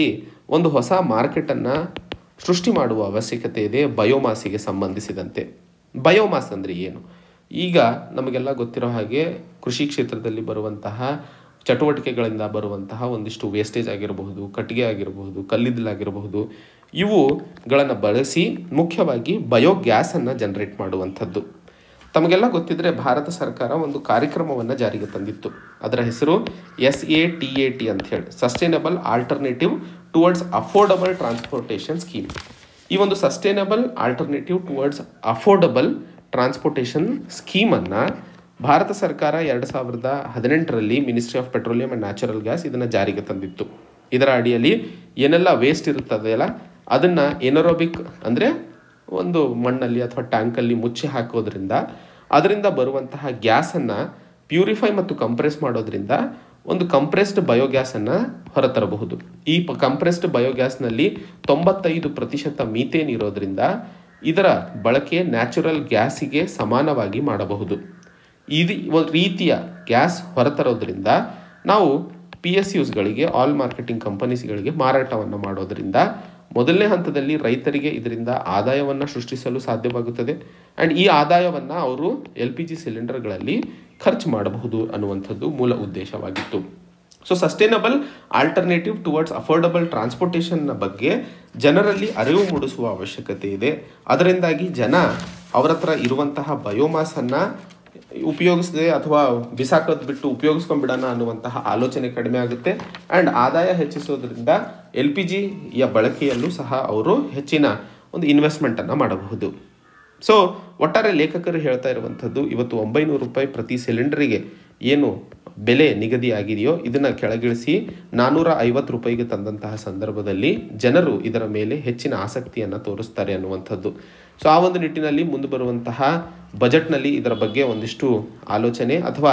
ಒಂದು ಹೊಸ ಮಾರ್ಕೆಟನ್ನು ಸೃಷ್ಟಿ ಮಾಡುವ ಅವಶ್ಯಕತೆ ಇದೆ ಬಯೋಮಾಸಿಗೆ ಸಂಬಂಧಿಸಿದಂತೆ ಬಯೋಮಾಸ್ ಅಂದರೆ ಏನು ಈಗ ನಮಗೆಲ್ಲ ಗೊತ್ತಿರೋ ಹಾಗೆ ಕೃಷಿ ಕ್ಷೇತ್ರದಲ್ಲಿ ಬರುವಂತಹ ಚಟುವಟಿಕೆಗಳಿಂದ ಬರುವಂತಹ ಒಂದಿಷ್ಟು ವೇಸ್ಟೇಜ್ ಆಗಿರಬಹುದು ಕಟ್ಟಿಗೆ ಆಗಿರಬಹುದು ಕಲ್ಲಿದ್ದಲಾಗಿರಬಹುದು ಇವುಗಳನ್ನು ಬಳಸಿ ಮುಖ್ಯವಾಗಿ ಬಯೋಗ್ಯಾಸನ್ನು ಜನರೇಟ್ ಮಾಡುವಂಥದ್ದು ತಮಗೆಲ್ಲ ಗೊತ್ತಿದ್ರೆ ಭಾರತ ಸರ್ಕಾರ ಒಂದು ಕಾರ್ಯಕ್ರಮವನ್ನು ಜಾರಿಗೆ ತಂದಿತ್ತು ಅದರ ಹೆಸರು S A T A T ಅಂತ ಹೇಳಿ sustainable alternative towards affordable transportation scheme ಈ ಒಂದು sustainable alternative towards affordable transportation ಸ್ಕೀಮನ್ನು ಭಾರತ ಸರ್ಕಾರ ಎರಡು ಸಾವಿರದ ಹದಿನೆಂಟರಲ್ಲಿ ministry of petroleum and natural gas ಇದನ್ನು ಜಾರಿಗೆ ತಂದಿತ್ತು ಇದರ ಅಡಿಯಲ್ಲಿ ಏನೆಲ್ಲ ವೇಸ್ಟ್ ಇರುತ್ತದೆಯಲ್ಲ ಅದನ್ನು ಎನರೋಬಿಕ್ ಅಂದರೆ ಒಂದು ಮಣ್ಣಲ್ಲಿ ಅಥವಾ ಟ್ಯಾಂಕಲ್ಲಿ ಮುಚ್ಚಿ ಹಾಕೋದ್ರಿಂದ ಅದರಿಂದ ಬರುವಂತಹ ಗ್ಯಾಸನ್ನು ಪ್ಯೂರಿಫೈ ಮತ್ತು ಕಂಪ್ರೆಸ್ ಮಾಡೋದ್ರಿಂದ ಒಂದು ಕಂಪ್ರೆಸ್ಡ್ ಬಯೋಗ್ಯಾಸನ್ನು ಹೊರತರಬಹುದು ಈ ಪ ಕಂಪ್ರೆಸ್ಡ್ ಬಯೋಗ್ಯಾಸ್ನಲ್ಲಿ ತೊಂಬತ್ತೈದು ಪ್ರತಿಶತ ಮೀಥೇನ್ ಇರೋದ್ರಿಂದ ಇದರ ಬಳಕೆ ನ್ಯಾಚುರಲ್ ಗ್ಯಾಸಿಗೆ ಸಮಾನವಾಗಿ ಮಾಡಬಹುದು ಇದು ಒಂದು ರೀತಿಯ ಗ್ಯಾಸ್ ಹೊರತರೋದ್ರಿಂದ ನಾವು ಪಿ ಎಸ್ ಯುಸ್ಗಳಿಗೆ ಆಲ್ ಮಾರ್ಕೆಟಿಂಗ್ ಕಂಪನೀಸ್ಗಳಿಗೆ ಮಾರಾಟವನ್ನು ಮಾಡೋದ್ರಿಂದ ಮೊದಲನೇ ಹಂತದಲ್ಲಿ ರೈತರಿಗೆ ಇದರಿಂದ ಆದಾಯವನ್ನು ಸೃಷ್ಟಿಸಲು ಸಾಧ್ಯವಾಗುತ್ತದೆ ಆ್ಯಂಡ್ ಈ ಆದಾಯವನ್ನು ಅವರು ಎಲ್ ಪಿ ಜಿ ಸಿಲಿಂಡರ್ಗಳಲ್ಲಿ ಖರ್ಚು ಮಾಡಬಹುದು ಅನ್ನುವಂಥದ್ದು ಮೂಲ ಉದ್ದೇಶವಾಗಿತ್ತು so sustainable alternative towards affordable ಟ್ರಾನ್ಸ್ಪೋರ್ಟೇಷನ್ನ ಬಗ್ಗೆ ಜನರಲ್ಲಿ ಅರಿವು ಮೂಡಿಸುವ ಅವಶ್ಯಕತೆ ಇದೆ ಅದರಿಂದಾಗಿ ಜನ ಅವರ ಹತ್ರ ಇರುವಂತಹ ಬಯೋಮಾಸನ್ನು ಉಪಯೋಗಿಸದೆ ಅಥವಾ ಬಿಸಾಕೋದು ಬಿಟ್ಟು ಉಪಯೋಗಿಸ್ಕೊಂಡ್ಬಿಡೋಣ ಅನ್ನುವಂತಹ ಆಲೋಚನೆ ಕಡಿಮೆ ಆಗುತ್ತೆ ಆ್ಯಂಡ್ ಆದಾಯ ಹೆಚ್ಚಿಸೋದ್ರಿಂದ ಎಲ್ ಪಿ ಜಿಯ ಬಳಕೆಯಲ್ಲೂ ಸಹ ಅವರು ಹೆಚ್ಚಿನ ಒಂದು ಇನ್ವೆಸ್ಟ್ಮೆಂಟನ್ನು ಮಾಡಬಹುದು ಸೊ ಒಟ್ಟಾರೆ ಲೇಖಕರು ಹೇಳ್ತಾ ಇರುವಂಥದ್ದು ಇವತ್ತು ಒಂಬೈನೂರು ರೂಪಾಯಿ ಪ್ರತಿ ಸಿಲಿಂಡರಿಗೆ ಏನು ಬೆಲೆ ನಿಗದಿಯಾಗಿದೆಯೋ ಇದನ್ನು ಕೆಳಗಿಳಿಸಿ ನಾನ್ನೂರ ಐವತ್ತು ರೂಪಾಯಿಗೆ ತಂದಂತಹ ಸಂದರ್ಭದಲ್ಲಿ ಜನರು ಇದರ ಮೇಲೆ ಹೆಚ್ಚಿನ ಆಸಕ್ತಿಯನ್ನು ತೋರಿಸ್ತಾರೆ ಅನ್ನುವಂಥದ್ದು ಸೊ ಆ ಒಂದು ನಿಟ್ಟಿನಲ್ಲಿ ಮುಂದೆ ಬರುವಂತಹ ಬಜೆಟ್ನಲ್ಲಿ ಇದರ ಬಗ್ಗೆ ಒಂದಿಷ್ಟು ಆಲೋಚನೆ ಅಥವಾ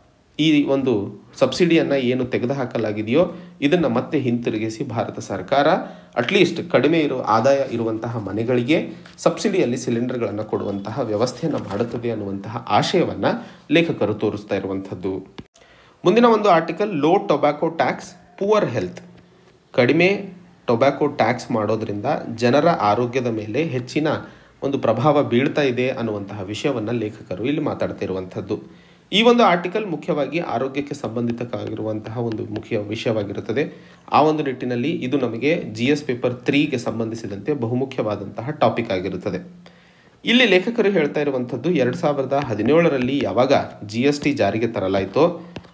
ಈ ಒಂದು ಸಬ್ಸಿಡಿಯನ್ನು ಏನು ತೆಗೆದುಹಾಕಲಾಗಿದೆಯೋ ಇದನ್ನು ಮತ್ತೆ ಹಿಂತಿರುಗಿಸಿ ಭಾರತ ಸರ್ಕಾರ ಅಟ್ಲೀಸ್ಟ್ ಕಡಿಮೆ ಇರೋ ಆದಾಯ ಇರುವಂತಹ ಮನೆಗಳಿಗೆ ಸಬ್ಸಿಡಿಯಲ್ಲಿ ಸಿಲಿಂಡರ್ಗಳನ್ನು ಕೊಡುವಂತಹ ವ್ಯವಸ್ಥೆಯನ್ನು ಮಾಡುತ್ತದೆ ಅನ್ನುವಂತಹ ಆಶಯವನ್ನು ಲೇಖಕರು ತೋರಿಸ್ತಾ ಇರುವಂಥದ್ದು ಮುಂದಿನ ಒಂದು article low tobacco tax poor health ಕಡಿಮೆ ಟೊಬ್ಯಾಕೋ ಟ್ಯಾಕ್ಸ್ ಮಾಡೋದ್ರಿಂದ ಜನರ ಆರೋಗ್ಯದ ಮೇಲೆ ಹೆಚ್ಚಿನ ಒಂದು ಪ್ರಭಾವ ಬೀಳ್ತಾ ಇದೆ ಅನ್ನುವಂತಹ ವಿಷಯವನ್ನು ಲೇಖಕರು ಇಲ್ಲಿ ಮಾತಾಡ್ತಿರುವಂಥದ್ದು ಈ ಒಂದು ಆರ್ಟಿಕಲ್ ಮುಖ್ಯವಾಗಿ ಆರೋಗ್ಯಕ್ಕೆ ಸಂಬಂಧಿತವಾಗಿರುವಂತಹ ಒಂದು ಮುಖ್ಯ ವಿಷಯವಾಗಿರುತ್ತದೆ ಆ ಒಂದು ನಿಟ್ಟಿನಲ್ಲಿ ಇದು ನಮಗೆ ಜಿ ಎಸ್ ಪೇಪರ್ ತ್ರೀಗೆ ಸಂಬಂಧಿಸಿದಂತೆ ಬಹುಮುಖ್ಯವಾದಂತಹ ಟಾಪಿಕ್ ಆಗಿರುತ್ತದೆ ಇಲ್ಲಿ ಲೇಖಕರು ಹೇಳ್ತಾ ಇರುವಂಥದ್ದು ಎರಡು ಸಾವಿರದ ಹದಿನೇಳರಲ್ಲಿ ಯಾವಾಗ ಜಿ ಎಸ್ ಟಿ ಜಾರಿಗೆ ತರಲಾಯಿತೋ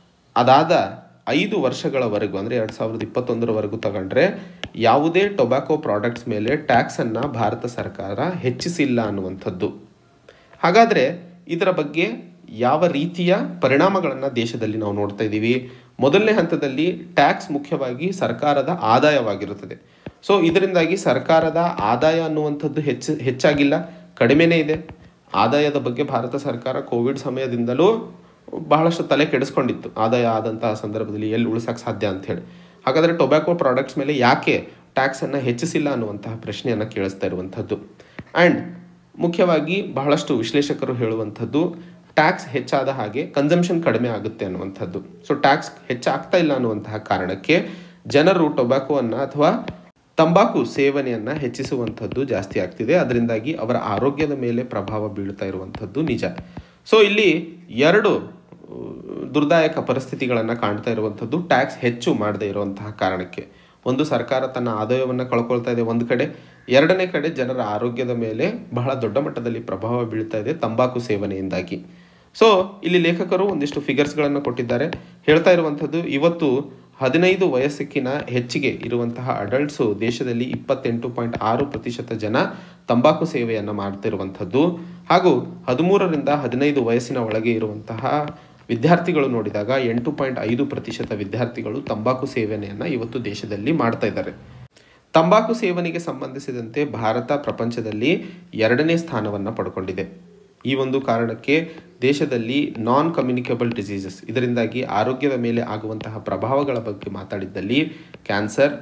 ಅದಾದ ಐದು ವರ್ಷಗಳವರೆಗೂ ಅಂದರೆ ಎರಡು ಸಾವಿರದ ಇಪ್ಪತ್ತೊಂದರವರೆಗೂ ತಗೊಂಡ್ರೆ ಯಾವುದೇ ಟೊಬ್ಯಾಕೋ ಪ್ರಾಡಕ್ಟ್ಸ್ ಮೇಲೆ ಟ್ಯಾಕ್ಸನ್ನು ಭಾರತ ಸರ್ಕಾರ ಹೆಚ್ಚಿಸಿಲ್ಲ ಅನ್ನುವಂಥದ್ದು ಹಾಗಾದರೆ ಇದರ ಬಗ್ಗೆ ಯಾವ ರೀತಿಯ ಪರಿಣಾಮಗಳನ್ನು ದೇಶದಲ್ಲಿ ನಾವು ನೋಡ್ತಾ ಇದ್ದೀವಿ ಮೊದಲನೇ ಹಂತದಲ್ಲಿ ಟ್ಯಾಕ್ಸ್ ಮುಖ್ಯವಾಗಿ ಸರ್ಕಾರದ ಆದಾಯವಾಗಿರುತ್ತದೆ ಸೊ ಇದರಿಂದಾಗಿ ಸರ್ಕಾರದ ಆದಾಯ ಅನ್ನುವಂಥದ್ದು ಹೆಚ್ಚು ಹೆಚ್ಚಾಗಿಲ್ಲ ಕಡಿಮೆನೇ ಇದೆ ಆದಾಯದ ಬಗ್ಗೆ ಭಾರತ ಸರ್ಕಾರ ಕೋವಿಡ್ ಸಮಯದಿಂದಲೂ ಬಹಳಷ್ಟು ತಲೆ ಕೆಡಿಸ್ಕೊಂಡಿತ್ತು ಆದಾಯ ಆದಂತಹ ಸಂದರ್ಭದಲ್ಲಿ ಎಲ್ಲಿ ಉಳಿಸೋಕೆ ಸಾಧ್ಯ ಅಂಥೇಳಿ ಹಾಗಾದರೆ ಟೊಬ್ಯಾಕೋ ಪ್ರಾಡಕ್ಟ್ಸ್ ಮೇಲೆ ಯಾಕೆ ಟ್ಯಾಕ್ಸನ್ನು ಹೆಚ್ಚಿಸಿಲ್ಲ ಅನ್ನುವಂತಹ ಪ್ರಶ್ನೆಯನ್ನು ಕೇಳಿಸ್ತಾ ಇರುವಂಥದ್ದು ಆ್ಯಂಡ್ ಮುಖ್ಯವಾಗಿ ಬಹಳಷ್ಟು ವಿಶ್ಲೇಷಕರು ಹೇಳುವಂಥದ್ದು ಟ್ಯಾಕ್ಸ್ ಹೆಚ್ಚಾದ ಹಾಗೆ ಕನ್ಸಂಪ್ಷನ್ ಕಡಿಮೆ ಆಗುತ್ತೆ ಅನ್ನುವಂಥದ್ದು ಸೊ ಟ್ಯಾಕ್ಸ್ ಹೆಚ್ಚಾಗ್ತಾ ಇಲ್ಲ ಅನ್ನುವಂತಹ ಕಾರಣಕ್ಕೆ ಜನರು ಟೊಬ್ಯಾಕೋವನ್ನು ಅಥವಾ ತಂಬಾಕು ಸೇವನೆಯನ್ನು ಹೆಚ್ಚಿಸುವಂಥದ್ದು ಜಾಸ್ತಿ ಆಗ್ತಿದೆ ಅದರಿಂದಾಗಿ ಅವರ ಆರೋಗ್ಯದ ಮೇಲೆ ಪ್ರಭಾವ ಬೀಳ್ತಾ ಇರುವಂಥದ್ದು ನಿಜ ಸೊ ಇಲ್ಲಿ ಎರಡು ದುರ್ದಾಯಕ ಪರಿಸ್ಥಿತಿಗಳನ್ನು ಕಾಣ್ತಾ ಇರುವಂಥದ್ದು ಟ್ಯಾಕ್ಸ್ ಹೆಚ್ಚು ಮಾಡದೇ ಇರುವಂತಹ ಕಾರಣಕ್ಕೆ ಒಂದು ಸರ್ಕಾರ ತನ್ನ ಆದಾಯವನ್ನು ಕಳ್ಕೊಳ್ತಾ ಇದೆ ಒಂದು ಕಡೆ ಎರಡನೇ ಕಡೆ ಜನರ ಆರೋಗ್ಯದ ಮೇಲೆ ಬಹಳ ದೊಡ್ಡ ಮಟ್ಟದಲ್ಲಿ ಪ್ರಭಾವ ಬೀಳ್ತಾ ಇದೆ ತಂಬಾಕು ಸೇವನೆಯಿಂದಾಗಿ ಸೊ ಇಲ್ಲಿ ಲೇಖಕರು ಒಂದಿಷ್ಟು ಫಿಗರ್ಸ್ಗಳನ್ನು ಕೊಟ್ಟಿದ್ದಾರೆ ಹೇಳ್ತಾ ಇರುವಂಥದ್ದು ಇವತ್ತು ಹದಿನೈದು ವಯಸ್ಸಿನ ಹೆಚ್ಚಿಗೆ ಇರುವಂತಹ ಅಡಲ್ಟ್ಸು ದೇಶದಲ್ಲಿ ಇಪ್ಪತ್ತೆಂಟು ಪಾಯಿಂಟ್ ಆರು ಪ್ರತಿಶತ ಜನ ತಂಬಾಕು ಸೇವೆಯನ್ನು ಮಾಡ್ತಿರುವಂಥದ್ದು ಹಾಗೂ ಹದಿಮೂರರಿಂದ ಹದಿನೈದು ವಯಸ್ಸಿನ ಒಳಗೆ ಇರುವಂತಹ ವಿದ್ಯಾರ್ಥಿಗಳು ನೋಡಿದಾಗ ಎಂಟು ಪಾಯಿಂಟ್ ಐದು ಪ್ರತಿಶತ ವಿದ್ಯಾರ್ಥಿಗಳು ತಂಬಾಕು ಸೇವನೆಯನ್ನು ಇವತ್ತು ದೇಶದಲ್ಲಿ ಮಾಡ್ತಾ ಇದ್ದಾರೆ ತಂಬಾಕು ಸೇವನೆಗೆ ಸಂಬಂಧಿಸಿದಂತೆ ಭಾರತ ಪ್ರಪಂಚದಲ್ಲಿ ಎರಡನೇ ಸ್ಥಾನವನ್ನು ಪಡ್ಕೊಂಡಿದೆ ಈ ಒಂದು ಕಾರಣಕ್ಕೆ ದೇಶದಲ್ಲಿ ನಾನ್ ಕಮ್ಯುನಿಕೇಬಲ್ ಡಿಸೀಸಸ್ ಇದರಿಂದಾಗಿ ಆರೋಗ್ಯದ ಮೇಲೆ ಆಗುವಂತಹ ಪ್ರಭಾವಗಳ ಬಗ್ಗೆ ಮಾತಾಡಿದ್ದಲ್ಲಿ ಕ್ಯಾನ್ಸರ್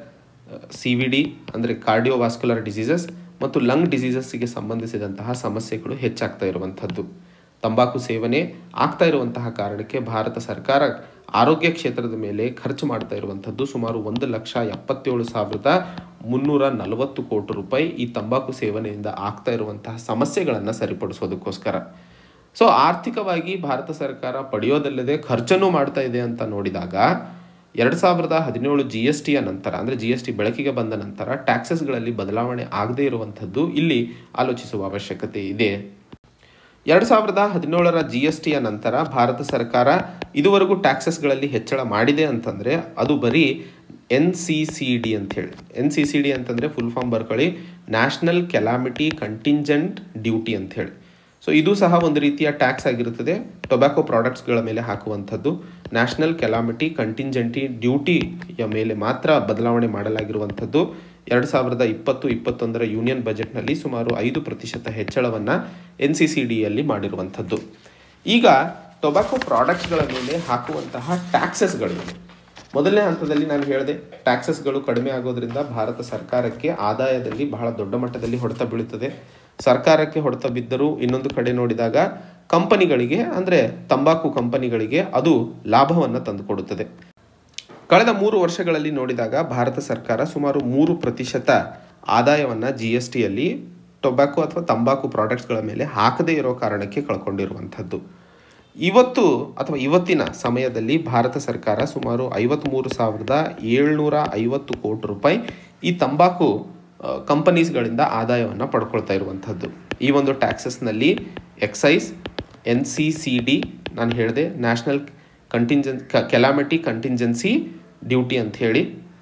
ಸಿ ವಿ ಡಿ ಅಂದರೆ ಕಾರ್ಡಿಯೋವಾಸ್ಕ್ಯುಲರ್ ಡಿಸೀಸಸ್ ಮತ್ತು ಲಂಗ್ ಡಿಸೀಸಸ್ಗೆ ಸಂಬಂಧಿಸಿದಂತಹ ಸಮಸ್ಯೆಗಳು ಹೆಚ್ಚಾಗ್ತಾ ಇರುವಂಥದ್ದು ತಂಬಾಕು ಸೇವನೆ ಆಗ್ತಾ ಇರುವಂತಹ ಕಾರಣಕ್ಕೆ ಭಾರತ ಸರ್ಕಾರ ಆರೋಗ್ಯ ಕ್ಷೇತ್ರದ ಮೇಲೆ ಖರ್ಚು ಮಾಡ್ತಾ ಇರುವಂಥದ್ದು ಸುಮಾರು ಒಂದು ಲಕ್ಷ ಎಪ್ಪತ್ತೇಳು ಸಾವಿರದ ಮುನ್ನೂರ ನಲವತ್ತು ಕೋಟಿ ರೂಪಾಯಿ ಈ ತಂಬಾಕು ಸೇವನೆಯಿಂದ ಆಗ್ತಾ ಇರುವಂತಹ ಸಮಸ್ಯೆಗಳನ್ನು ಸರಿಪಡಿಸೋದಕ್ಕೋಸ್ಕರ ಸೊ ಆರ್ಥಿಕವಾಗಿ ಭಾರತ ಸರ್ಕಾರ ಪಡೆಯೋದಲ್ಲದೆ ಖರ್ಚನ್ನು ಮಾಡ್ತಾ ಇದೆ ಅಂತ ನೋಡಿದಾಗ ಎರಡು ಸಾವಿರದ ಹದಿನೇಳು ಜಿ ಎಸ್ ಟಿಯ ನಂತರ ಅಂದರೆ ಜಿ ಎಸ್ ಟಿ ಬೆಳಕಿಗೆ ಬಂದ ನಂತರ ಟ್ಯಾಕ್ಸಸ್ಗಳಲ್ಲಿ ಬದಲಾವಣೆ ಆಗದೇ ಇರುವಂಥದ್ದು ಇಲ್ಲಿ ಆಲೋಚಿಸುವ ಅವಶ್ಯಕತೆ ಇದೆ ಎರಡು ಸಾವಿರದ ಹದಿನೇಳರ ಜಿ ಎಸ್ ಟಿಯ ನಂತರ ಭಾರತ ಸರ್ಕಾರ ಇದುವರೆಗೂ ಟ್ಯಾಕ್ಸಸ್ಗಳಲ್ಲಿ ಹೆಚ್ಚಳ ಮಾಡಿದೆ ಅಂತಂದರೆ ಅದು ಬರೀ ಎನ್ ಸಿ ಸಿ ಡಿ ಅಂಥೇಳಿ ಎನ್ ಸಿ ಸಿ ಡಿ ಅಂತಂದರೆ ಫುಲ್ ಫಾರ್ಮ್ ಬರ್ಕೊಳ್ಳಿ ನ್ಯಾಷನಲ್ ಕೆಲಾಮಿಟಿ ಕಂಟಿಂಜೆಂಟ್ ಡ್ಯೂಟಿ ಅಂಥೇಳಿ ಸೊ ಇದು ಸಹ ಒಂದು ರೀತಿಯ ಟ್ಯಾಕ್ಸ್ ಆಗಿರುತ್ತದೆ ಟೊಬ್ಯಾಕೊ ಪ್ರಾಡಕ್ಟ್ಸ್ಗಳ ಮೇಲೆ ಹಾಕುವಂಥದ್ದು ನ್ಯಾಷನಲ್ ಕೆಲಾಮಿಟಿ ಕಂಟಿಂಜೆಂಟಿ ಡ್ಯೂಟಿಯ ಮೇಲೆ ಮಾತ್ರ ಬದಲಾವಣೆ ಮಾಡಲಾಗಿರುವಂಥದ್ದು ಎರಡು ಸಾವಿರದ ಇಪ್ಪತ್ತು ಇಪ್ಪತ್ತೊಂದರ ಯೂನಿಯನ್ ಬಜೆಟ್ನಲ್ಲಿ ಸುಮಾರು ಐದು ಪ್ರತಿಶತ ಹೆಚ್ಚಳವನ್ನು ಎನ್ ಸಿ ಸಿ ಡಿಯಲ್ಲಿ ಮಾಡಿರುವಂಥದ್ದು ಈಗ ಟೊಬ್ಯಾಕೊ ಪ್ರಾಡಕ್ಟ್ಸ್ಗಳ ಮೇಲೆ ಹಾಕುವಂತಹ ಟ್ಯಾಕ್ಸಸ್ಗಳಿವೆ ಮೊದಲನೇ ಹಂತದಲ್ಲಿ ನಾನು ಹೇಳಿದೆ ಟ್ಯಾಕ್ಸಸ್ಗಳು ಕಡಿಮೆ ಆಗೋದ್ರಿಂದ ಭಾರತ ಸರ್ಕಾರಕ್ಕೆ ಆದಾಯದಲ್ಲಿ ಬಹಳ ದೊಡ್ಡ ಮಟ್ಟದಲ್ಲಿ ಹೊಡೆತ ಬೀಳುತ್ತದೆ ಸರ್ಕಾರಕ್ಕೆ ಹೊಡೆತ ಬಿದ್ದರೂ ಇನ್ನೊಂದು ಕಡೆ ನೋಡಿದಾಗ ಕಂಪನಿಗಳಿಗೆ ಅಂದರೆ ತಂಬಾಕು ಕಂಪನಿಗಳಿಗೆ ಅದು ಲಾಭವನ್ನು ತಂದುಕೊಡುತ್ತದೆ ಕಳೆದ ಮೂರು ವರ್ಷಗಳಲ್ಲಿ ನೋಡಿದಾಗ ಭಾರತ ಸರ್ಕಾರ ಸುಮಾರು ಮೂರು ಪ್ರತಿಶತ ಆದಾಯವನ್ನು ಜಿ ಎಸ್ ಟಿಯಲ್ಲಿ ಟೊಬ್ಯಾಕೊ ಅಥವಾ ತಂಬಾಕು ಪ್ರಾಡಕ್ಟ್ಸ್ಗಳ ಮೇಲೆ ಹಾಕದೇ ಇರೋ ಕಾರಣಕ್ಕೆ ಕಳ್ಕೊಂಡಿರುವಂಥದ್ದು ಇವತ್ತು ಅಥವಾ ಇವತ್ತಿನ ಸಮಯದಲ್ಲಿ ಭಾರತ ಸರ್ಕಾರ ಸುಮಾರು ಐವತ್ತ್ಮೂರು ಸಾವಿರದ ಏಳ್ನೂರ ಐವತ್ತು ಕೋಟಿ ರೂಪಾಯಿ ಈ ತಂಬಾಕು ಕಂಪನೀಸ್ಗಳಿಂದ ಆದಾಯವನ್ನು ಪಡ್ಕೊಳ್ತಾ ಇರುವಂಥದ್ದು ಈ ಒಂದು ಟ್ಯಾಕ್ಸಸ್ನಲ್ಲಿ excise N C C D ನಾನು ಹೇಳಿದೆ national contingent calamity contingency duty ಅಂತ ಹೇಳಿ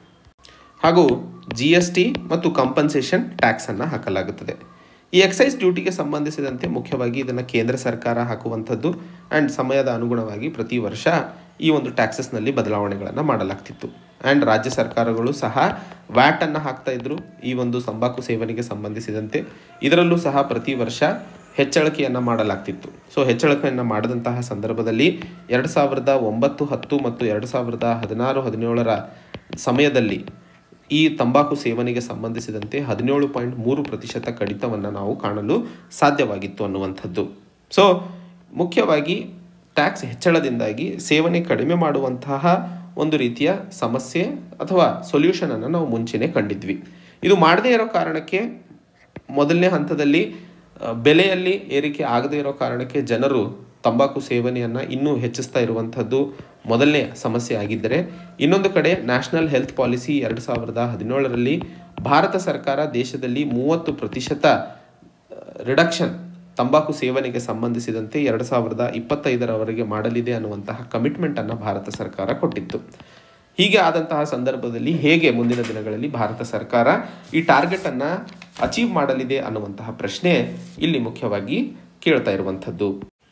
ಹಾಗೂ ಜಿ ಎಸ್ ಟಿ ಮತ್ತು ಕಂಪನ್ಸೇಷನ್ ಟ್ಯಾಕ್ಸನ್ನು ಹಾಕಲಾಗುತ್ತದೆ ಈ ಎಕ್ಸೈಸ್ ಡ್ಯೂಟಿಗೆ ಸಂಬಂಧಿಸಿದಂತೆ ಮುಖ್ಯವಾಗಿ ಇದನ್ನು ಕೇಂದ್ರ ಸರ್ಕಾರ ಹಾಕುವಂಥದ್ದು ಆ್ಯಂಡ್ ಸಮಯದ ಅನುಗುಣವಾಗಿ ಪ್ರತಿ ವರ್ಷ ಈ ಒಂದು ಟ್ಯಾಕ್ಸಸ್ನಲ್ಲಿ ಬದಲಾವಣೆಗಳನ್ನು ಮಾಡಲಾಗ್ತಿತ್ತು ಆ್ಯಂಡ್ ರಾಜ್ಯ ಸರ್ಕಾರಗಳು ಸಹ ವ್ಯಾಟನ್ನು ಹಾಕ್ತಾ ಇದ್ರು ಈ ಒಂದು ತಂಬಾಕು ಸೇವನೆಗೆ ಸಂಬಂಧಿಸಿದಂತೆ ಇದರಲ್ಲೂ ಸಹ ಪ್ರತಿ ವರ್ಷ ಹೆಚ್ಚಳಿಕೆಯನ್ನು ಮಾಡಲಾಗ್ತಿತ್ತು ಸೊ ಹೆಚ್ಚಳಿಕೆಯನ್ನು ಮಾಡಿದಂತಹ ಸಂದರ್ಭದಲ್ಲಿ ಎರಡು ಸಾವಿರದ ಒಂಬತ್ತು ಹತ್ತು ಮತ್ತು ಎರಡು ಸಾವಿರದ ಹದಿನಾರು ಹದಿನೇಳರ ಸಮಯದಲ್ಲಿ ಈ ತಂಬಾಕು ಸೇವನೆಗೆ ಸಂಬಂಧಿಸಿದಂತೆ ಹದಿನೇಳು ಪಾಯಿಂಟ್ ಮೂರು ಪ್ರತಿಶತ ಕಡಿತವನ್ನು ನಾವು ಕಾಣಲು ಸಾಧ್ಯವಾಗಿತ್ತು ಅನ್ನುವಂಥದ್ದು ಸೊ ಮುಖ್ಯವಾಗಿ ಟ್ಯಾಕ್ಸ್ ಹೆಚ್ಚಳದಿಂದಾಗಿ ಸೇವನೆ ಕಡಿಮೆ ಮಾಡುವಂತಹ ಒಂದು ರೀತಿಯ ಸಮಸ್ಯೆ ಅಥವಾ ಸೊಲ್ಯೂಷನನ್ನು ನಾವು ಮುಂಚೆನೇ ಕಂಡಿದ್ವಿ ಇದು ಮಾಡದೇ ಇರೋ ಕಾರಣಕ್ಕೆ ಮೊದಲನೇ ಹಂತದಲ್ಲಿ ಆ, ಬೆಲೆಯಲ್ಲಿ ಏರಿಕೆ ಆಗದೇ ಇರೋ ಕಾರಣಕ್ಕೆ ಜನರು ತಂಬಾಕು ಸೇವನೆಯನ್ನು ಇನ್ನೂ ಹೆಚ್ಚಿಸ್ತಾ ಇರುವಂಥದ್ದು ಮೊದಲನೇ ಸಮಸ್ಯೆ ಆಗಿದ್ದರೆ ಇನ್ನೊಂದು ಕಡೆ ನ್ಯಾಷನಲ್ ಹೆಲ್ತ್ ಪಾಲಿಸಿ ಎರಡು ಸಾವಿರದ ಹದಿನೇಳರಲ್ಲಿ ಭಾರತ ಸರ್ಕಾರ ದೇಶದಲ್ಲಿ ಮೂವತ್ತು ಪ್ರತಿಶತ ರಿಡಕ್ಷನ್ ತಂಬಾಕು ಸೇವನೆಗೆ ಸಂಬಂಧಿಸಿದಂತೆ ಎರಡು ಸಾವಿರದ ಇಪ್ಪತ್ತೈದರವರೆಗೆ ಮಾಡಲಿದೆ ಅನ್ನುವಂತಹ ಕಮಿಟ್ಮೆಂಟನ್ನು ಭಾರತ ಸರ್ಕಾರ ಕೊಟ್ಟಿತ್ತು ಹೀಗೆ ಆದಂತಹ ಸಂದರ್ಭದಲ್ಲಿ ಹೇಗೆ ಮುಂದಿನ ದಿನಗಳಲ್ಲಿ ಭಾರತ ಸರ್ಕಾರ ಈ ಟಾರ್ಗೆಟನ್ನು ಅಚೀವ್ ಮಾಡಲಿದೆ ಅನ್ನುವಂತಹ ಪ್ರಶ್ನೆ ಇಲ್ಲಿ ಮುಖ್ಯವಾಗಿ ಕೇಳ್ತಾ ಇರುವಂಥದ್ದು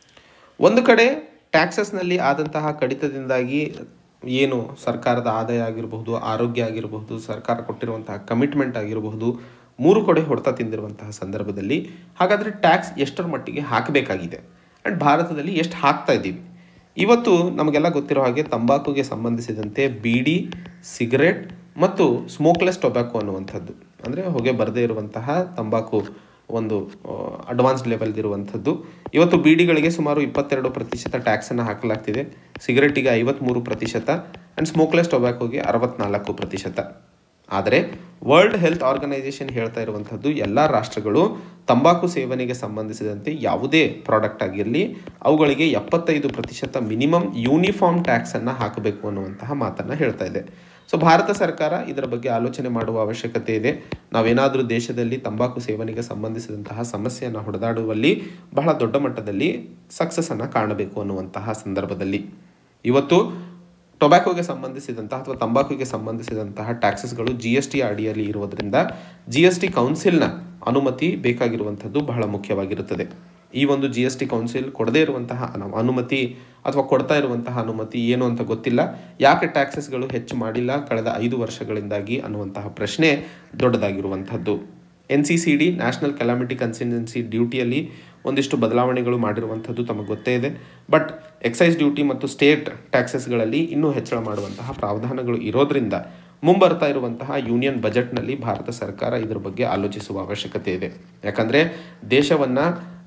ಒಂದು ಕಡೆ ಟ್ಯಾಕ್ಸಸ್ನಲ್ಲಿ ಆದಂತಹ ಕಡಿತದಿಂದಾಗಿ ಏನು ಸರ್ಕಾರದ ಆದಾಯ ಆಗಿರಬಹುದು ಆರೋಗ್ಯ ಆಗಿರಬಹುದು ಸರ್ಕಾರ ಕೊಟ್ಟಿರುವಂತಹ ಕಮಿಟ್ಮೆಂಟ್ ಆಗಿರಬಹುದು ಮೂರು ಕಡೆ ಹೊಡೆತ ತಿಂದಿರುವಂತಹ ಸಂದರ್ಭದಲ್ಲಿ ಹಾಗಾದರೆ ಟ್ಯಾಕ್ಸ್ ಎಷ್ಟರ ಮಟ್ಟಿಗೆ ಹಾಕಬೇಕಾಗಿದೆ ಆ್ಯಂಡ್ ಭಾರತದಲ್ಲಿ ಎಷ್ಟು ಹಾಕ್ತಾ ಇದ್ದೀವಿ ಇವತ್ತು ನಮಗೆಲ್ಲ ಗೊತ್ತಿರೋ ಹಾಗೆ ತಂಬಾಕುಗೆ ಸಂಬಂಧಿಸಿದಂತೆ ಬೀಡಿ ಸಿಗರೆಟ್ ಮತ್ತು ಸ್ಮೋಕ್ಲೆಸ್ ಟೊಬ್ಯಾಕೊ ಅನ್ನುವಂಥದ್ದು ಅಂದರೆ ಹೊಗೆ ಬರದೇ ಇರುವಂತಹ ತಂಬಾಕು ಒಂದು ಅಡ್ವಾನ್ಸ್ ಲೆವೆಲ್ದಿರುವಂಥದ್ದು ಇವತ್ತು ಬೀಡಿಗಳಿಗೆ ಸುಮಾರು ಇಪ್ಪತ್ತೆರಡು ಪ್ರತಿಶತ ಟ್ಯಾಕ್ಸನ್ನು ಹಾಕಲಾಗ್ತಿದೆ ಸಿಗರೆಟ್ಟಿಗೆ ಐವತ್ತ್ಮೂರು ಪ್ರತಿಶತ ಆ್ಯಂಡ್ ಸ್ಮೋಕ್ಲೆಸ್ ಟೊಬ್ಯಾಕೋಗೆ ಅರವತ್ನಾಲ್ಕು ಪ್ರತಿಶತ ಆದರೆ ವರ್ಲ್ಡ್ ಹೆಲ್ತ್ ಆರ್ಗನೈಸೇಷನ್ ಹೇಳ್ತಾ ಇರುವಂಥದ್ದು ಎಲ್ಲ ರಾಷ್ಟ್ರಗಳು ತಂಬಾಕು ಸೇವನೆಗೆ ಸಂಬಂಧಿಸಿದಂತೆ ಯಾವುದೇ ಪ್ರಾಡಕ್ಟ್ ಆಗಿರಲಿ ಅವುಗಳಿಗೆ ಎಪ್ಪತ್ತೈದು ಪ್ರತಿಶತ ಮಿನಿಮಮ್ ಯೂನಿಫಾರ್ಮ್ ಟ್ಯಾಕ್ಸನ್ನು ಹಾಕಬೇಕು ಅನ್ನುವಂತಹ ಮಾತನ್ನು ಹೇಳ್ತಾ ಇದೆ ಸೊ ಭಾರತ ಸರ್ಕಾರ ಇದರ ಬಗ್ಗೆ ಆಲೋಚನೆ ಮಾಡುವ ಅವಶ್ಯಕತೆ ಇದೆ ನಾವೇನಾದರೂ ದೇಶದಲ್ಲಿ ತಂಬಾಕು ಸೇವನೆಗೆ ಸಂಬಂಧಿಸಿದಂತಹ ಸಮಸ್ಯೆಯನ್ನು ಹೊಡೆದಾಡುವಲ್ಲಿ ಬಹಳ ದೊಡ್ಡ ಮಟ್ಟದಲ್ಲಿ ಸಕ್ಸಸ್ಸನ್ನು ಕಾಣಬೇಕು ಅನ್ನುವಂತಹ ಸಂದರ್ಭದಲ್ಲಿ ಇವತ್ತು ಟೊಬ್ಯಾಕೋಗೆ ಸಂಬಂಧಿಸಿದಂತಹ ಅಥವಾ ತಂಬಾಕುಗೆ ಸಂಬಂಧಿಸಿದಂತಹ ಟ್ಯಾಕ್ಸಸ್ಗಳು ಜಿ ಎಸ್ ಟಿ ಅಡಿಯಲ್ಲಿ ಇರುವುದರಿಂದ ಜಿ ಎಸ್ ಟಿ ಕೌನ್ಸಿಲ್ನ ಅನುಮತಿ ಬೇಕಾಗಿರುವಂಥದ್ದು ಬಹಳ ಮುಖ್ಯವಾಗಿರುತ್ತದೆ ಈ ಒಂದು ಜಿ ಎಸ್ ಟಿ ಕೌನ್ಸಿಲ್ ಕೊಡದೇ ಇರುವಂತಹ ಅನು- ಅನುಮತಿ ಅಥವಾ ಕೊಡ್ತಾ ಇರುವಂತಹ ಅನುಮತಿ ಏನು ಅಂತ ಗೊತ್ತಿಲ್ಲ ಯಾಕೆ ಟ್ಯಾಕ್ಸಸ್ಗಳು ಹೆಚ್ಚು ಮಾಡಿಲ್ಲ ಕಳೆದ ಐದು ವರ್ಷಗಳಿಂದಾಗಿ ಅನ್ನುವಂತಹ ಪ್ರಶ್ನೆ ದೊಡ್ಡದಾಗಿರುವಂಥದ್ದು N C C D national calamity contingency ಡ್ಯೂಟಿಯಲ್ಲಿ ಒಂದಿಷ್ಟು ಬದಲಾವಣೆಗಳು ಮಾಡಿರುವಂಥದ್ದು ತಮಗೆ ಗೊತ್ತೇ ಇದೆ ಬಟ್ ಎಕ್ಸೈಸ್ ಡ್ಯೂಟಿ ಮತ್ತು ಸ್ಟೇಟ್ ಟ್ಯಾಕ್ಸಸ್ಗಳಲ್ಲಿ ಇನ್ನೂ ಹೆಚ್ಚಳ ಮಾಡುವಂತಹ ಪ್ರಾವಧಾನಗಳು ಇರೋದ್ರಿಂದ ಮುಂಬರ್ತಾ ಇರುವಂತಹ ಯೂನಿಯನ್ ಬಜೆಟ್ನಲ್ಲಿ ಭಾರತ ಸರ್ಕಾರ ಇದರ ಬಗ್ಗೆ ಆಲೋಚಿಸುವ ಅವಶ್ಯಕತೆ ಇದೆ ಯಾಕಂದರೆ ದೇಶವನ್ನು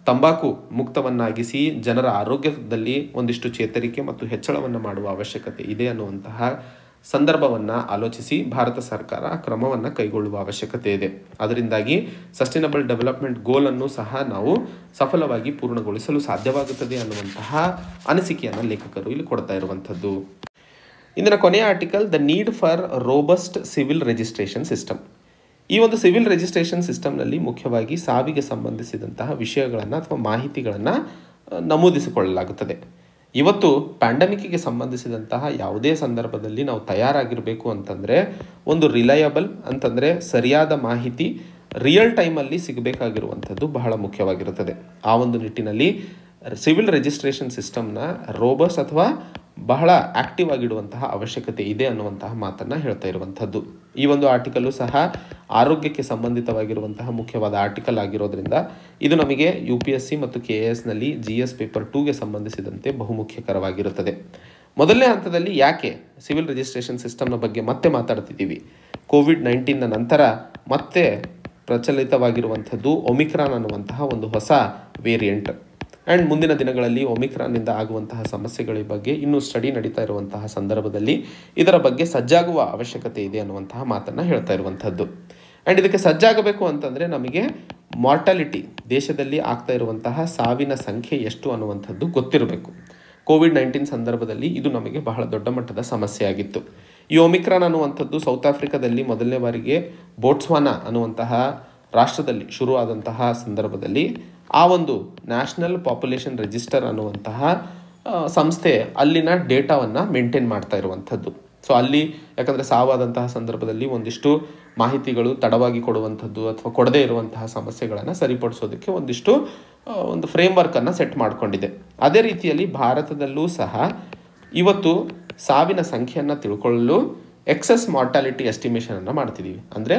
ತಂಬಾಕು ಮುಕ್ತವನ್ನಾಗಿಸಿ ಜನರ ಆರೋಗ್ಯದಲ್ಲಿ ಒಂದಿಷ್ಟು ಚೇತರಿಕೆ ಮತ್ತು ಹೆಚ್ಚಳವನ್ನು ಮಾಡುವ ಅವಶ್ಯಕತೆ ಇದೆ ಅನ್ನುವಂತಹ ಸಂದರ್ಭವನ್ನು ಆಲೋಚಿಸಿ ಭಾರತ ಸರ್ಕಾರ ಕ್ರಮವನ್ನು ಕೈಗೊಳ್ಳುವ ಅವಶ್ಯಕತೆ ಇದೆ ಅದರಿಂದಾಗಿ ಸಸ್ಟೈನಬಲ್ ಡೆವಲಪ್ಮೆಂಟ್ ಗೋಲನ್ನು ಸಹ ನಾವು ಸಫಲವಾಗಿ ಪೂರ್ಣಗೊಳಿಸಲು ಸಾಧ್ಯವಾಗುತ್ತದೆ ಅನ್ನುವಂತಹ ಅನಿಸಿಕೆಯನ್ನು ಲೇಖಕರು ಇಲ್ಲಿ ಕೊಡ್ತಾ ಇರುವಂಥದ್ದು ಇಂದಿನ ಕೊನೆಯ article the need for robust civil registration system ಈ ಒಂದು ಸಿವಿಲ್ ರಿಜಿಸ್ಟ್ರೇಷನ್ ಸಿಸ್ಟಮ್ನಲ್ಲಿ ಮುಖ್ಯವಾಗಿ ಸಾವಿಗೆ ಸಂಬಂಧಿಸಿದಂತಹ ವಿಷಯಗಳನ್ನು ಅಥವಾ ಮಾಹಿತಿಗಳನ್ನು ನಮೂದಿಸಿಕೊಳ್ಳಲಾಗುತ್ತದೆ ಇವತ್ತು ಪ್ಯಾಂಡಮಿಕ್ಗೆ ಸಂಬಂಧಿಸಿದಂತಹ ಯಾವುದೇ ಸಂದರ್ಭದಲ್ಲಿ ನಾವು ತಯಾರಾಗಿರಬೇಕು ಅಂತಂದರೆ ಒಂದು ರಿಲಯಬಲ್ ಅಂತಂದರೆ ಸರಿಯಾದ ಮಾಹಿತಿ ರಿಯಲ್ ಟೈಮಲ್ಲಿ ಸಿಗಬೇಕಾಗಿರುವಂಥದ್ದು ಬಹಳ ಮುಖ್ಯವಾಗಿರುತ್ತದೆ ಆ ಒಂದು ನಿಟ್ಟಿನಲ್ಲಿ ಸಿವಿಲ್ ರಿಜಿಸ್ಟ್ರೇಷನ್ ಸಿಸ್ಟಮ್ನ ರೋಬಸ್ ಅಥವಾ ಬಹಳ ಆಕ್ಟಿವ್ ಆಗಿಡುವಂತಹ ಅವಶ್ಯಕತೆ ಇದೆ ಅನ್ನುವಂತಹ ಮಾತನ್ನು ಹೇಳ್ತಾ ಇರುವಂಥದ್ದು ಈ ಒಂದು ಆರ್ಟಿಕಲ್ಲು ಸಹ ಆರೋಗ್ಯಕ್ಕೆ ಸಂಬಂಧಿತವಾಗಿರುವಂತಹ ಮುಖ್ಯವಾದ ಆರ್ಟಿಕಲ್ ಆಗಿರೋದ್ರಿಂದ ಇದು ನಮಗೆ ಯು ಪಿ ಎಸ್ ಸಿ ಮತ್ತು ಕೆ ಎ ಎಸ್ನಲ್ಲಿ ಜಿ ಎಸ್ ಪೇಪರ್ ಟೂಗೆ ಸಂಬಂಧಿಸಿದಂತೆ ಬಹುಮುಖ್ಯಕರವಾಗಿರುತ್ತದೆ ಮೊದಲನೇ ಹಂತದಲ್ಲಿ ಯಾಕೆ ಸಿವಿಲ್ ರಿಜಿಸ್ಟ್ರೇಷನ್ ಸಿಸ್ಟಮ್ನ ಬಗ್ಗೆ ಮತ್ತೆ ಮಾತಾಡ್ತಿದ್ದೀವಿ ಕೋವಿಡ್ ನೈನ್ಟೀನ್ನ ನಂತರ ಮತ್ತೆ ಪ್ರಚಲಿತವಾಗಿರುವಂಥದ್ದು ಒಮಿಕ್ರಾನ್ ಅನ್ನುವಂತಹ ಒಂದು ಹೊಸ ವೇರಿಯಂಟ್ ಆ್ಯಂಡ್ ಮುಂದಿನ ದಿನಗಳಲ್ಲಿ ಒಮಿಕ್ರಾನ್ನಿಂದ ಆಗುವಂತಹ ಸಮಸ್ಯೆಗಳ ಬಗ್ಗೆ ಇನ್ನೂ ಸ್ಟಡಿ ನಡೀತಾ ಇರುವಂತಹ ಸಂದರ್ಭದಲ್ಲಿ ಇದರ ಬಗ್ಗೆ ಸಜ್ಜಾಗುವ ಅವಶ್ಯಕತೆ ಇದೆ ಅನ್ನುವಂತಹ ಮಾತನ್ನು ಹೇಳ್ತಾ ಇರುವಂಥದ್ದು ಆ್ಯಂಡ್ ಇದಕ್ಕೆ ಸಜ್ಜಾಗಬೇಕು ಅಂತಂದರೆ ನಮಗೆ ಮಾರ್ಟಾಲಿಟಿ ದೇಶದಲ್ಲಿ ಆಗ್ತಾ ಇರುವಂತಹ ಸಾವಿನ ಸಂಖ್ಯೆ ಎಷ್ಟು ಅನ್ನುವಂಥದ್ದು ಗೊತ್ತಿರಬೇಕು ಕೋವಿಡ್ ನೈನ್ಟೀನ್ ಸಂದರ್ಭದಲ್ಲಿ ಇದು ನಮಗೆ ಬಹಳ ದೊಡ್ಡ ಮಟ್ಟದ ಸಮಸ್ಯೆ ಆಗಿತ್ತು ಈ ಒಮಿಕ್ರಾನ್ ಅನ್ನುವಂಥದ್ದು ಸೌತ್ ಆಫ್ರಿಕಾದಲ್ಲಿ ಮೊದಲನೇ ಬಾರಿಗೆ ಬೋಟ್ಸ್ವಾನಾ ಅನ್ನುವಂತಹ ರಾಷ್ಟ್ರದಲ್ಲಿ ಶುರುವಾದಂತಹ ಸಂದರ್ಭದಲ್ಲಿ ಆ ಒಂದು ನ್ಯಾಷನಲ್ ಪಾಪ್ಯುಲೇಷನ್ ರಿಜಿಸ್ಟರ್ ಅನ್ನುವಂತಹ ಸಂಸ್ಥೆ ಅಲ್ಲಿನ ಡೇಟಾವನ್ನು ಮೇಂಟೈನ್ ಮಾಡ್ತಾ ಇರುವಂಥದ್ದು ಸೊ ಅಲ್ಲಿ ಯಾಕಂದರೆ ಸಾವಾದಂತಹ ಸಂದರ್ಭದಲ್ಲಿ ಒಂದಿಷ್ಟು ಮಾಹಿತಿಗಳು ತಡವಾಗಿ ಕೊಡುವಂಥದ್ದು ಅಥವಾ ಕೊಡದೇ ಇರುವಂತಹ ಸಮಸ್ಯೆಗಳನ್ನು ಸರಿಪಡಿಸೋದಕ್ಕೆ ಒಂದಿಷ್ಟು ಒಂದು ಫ್ರೇಮ್ವರ್ಕನ್ನು ಸೆಟ್ ಮಾಡಿಕೊಂಡಿದೆ ಅದೇ ರೀತಿಯಲ್ಲಿ ಭಾರತದಲ್ಲೂ ಸಹ ಇವತ್ತು ಸಾವಿನ ಸಂಖ್ಯೆಯನ್ನು ತಿಳ್ಕೊಳ್ಳಲು ಎಕ್ಸಸ್ ಮಾರ್ಟಾಲಿಟಿ ಎಸ್ಟಿಮೇಷನನ್ನು ಮಾಡ್ತಿದ್ದೀವಿ ಅಂದರೆ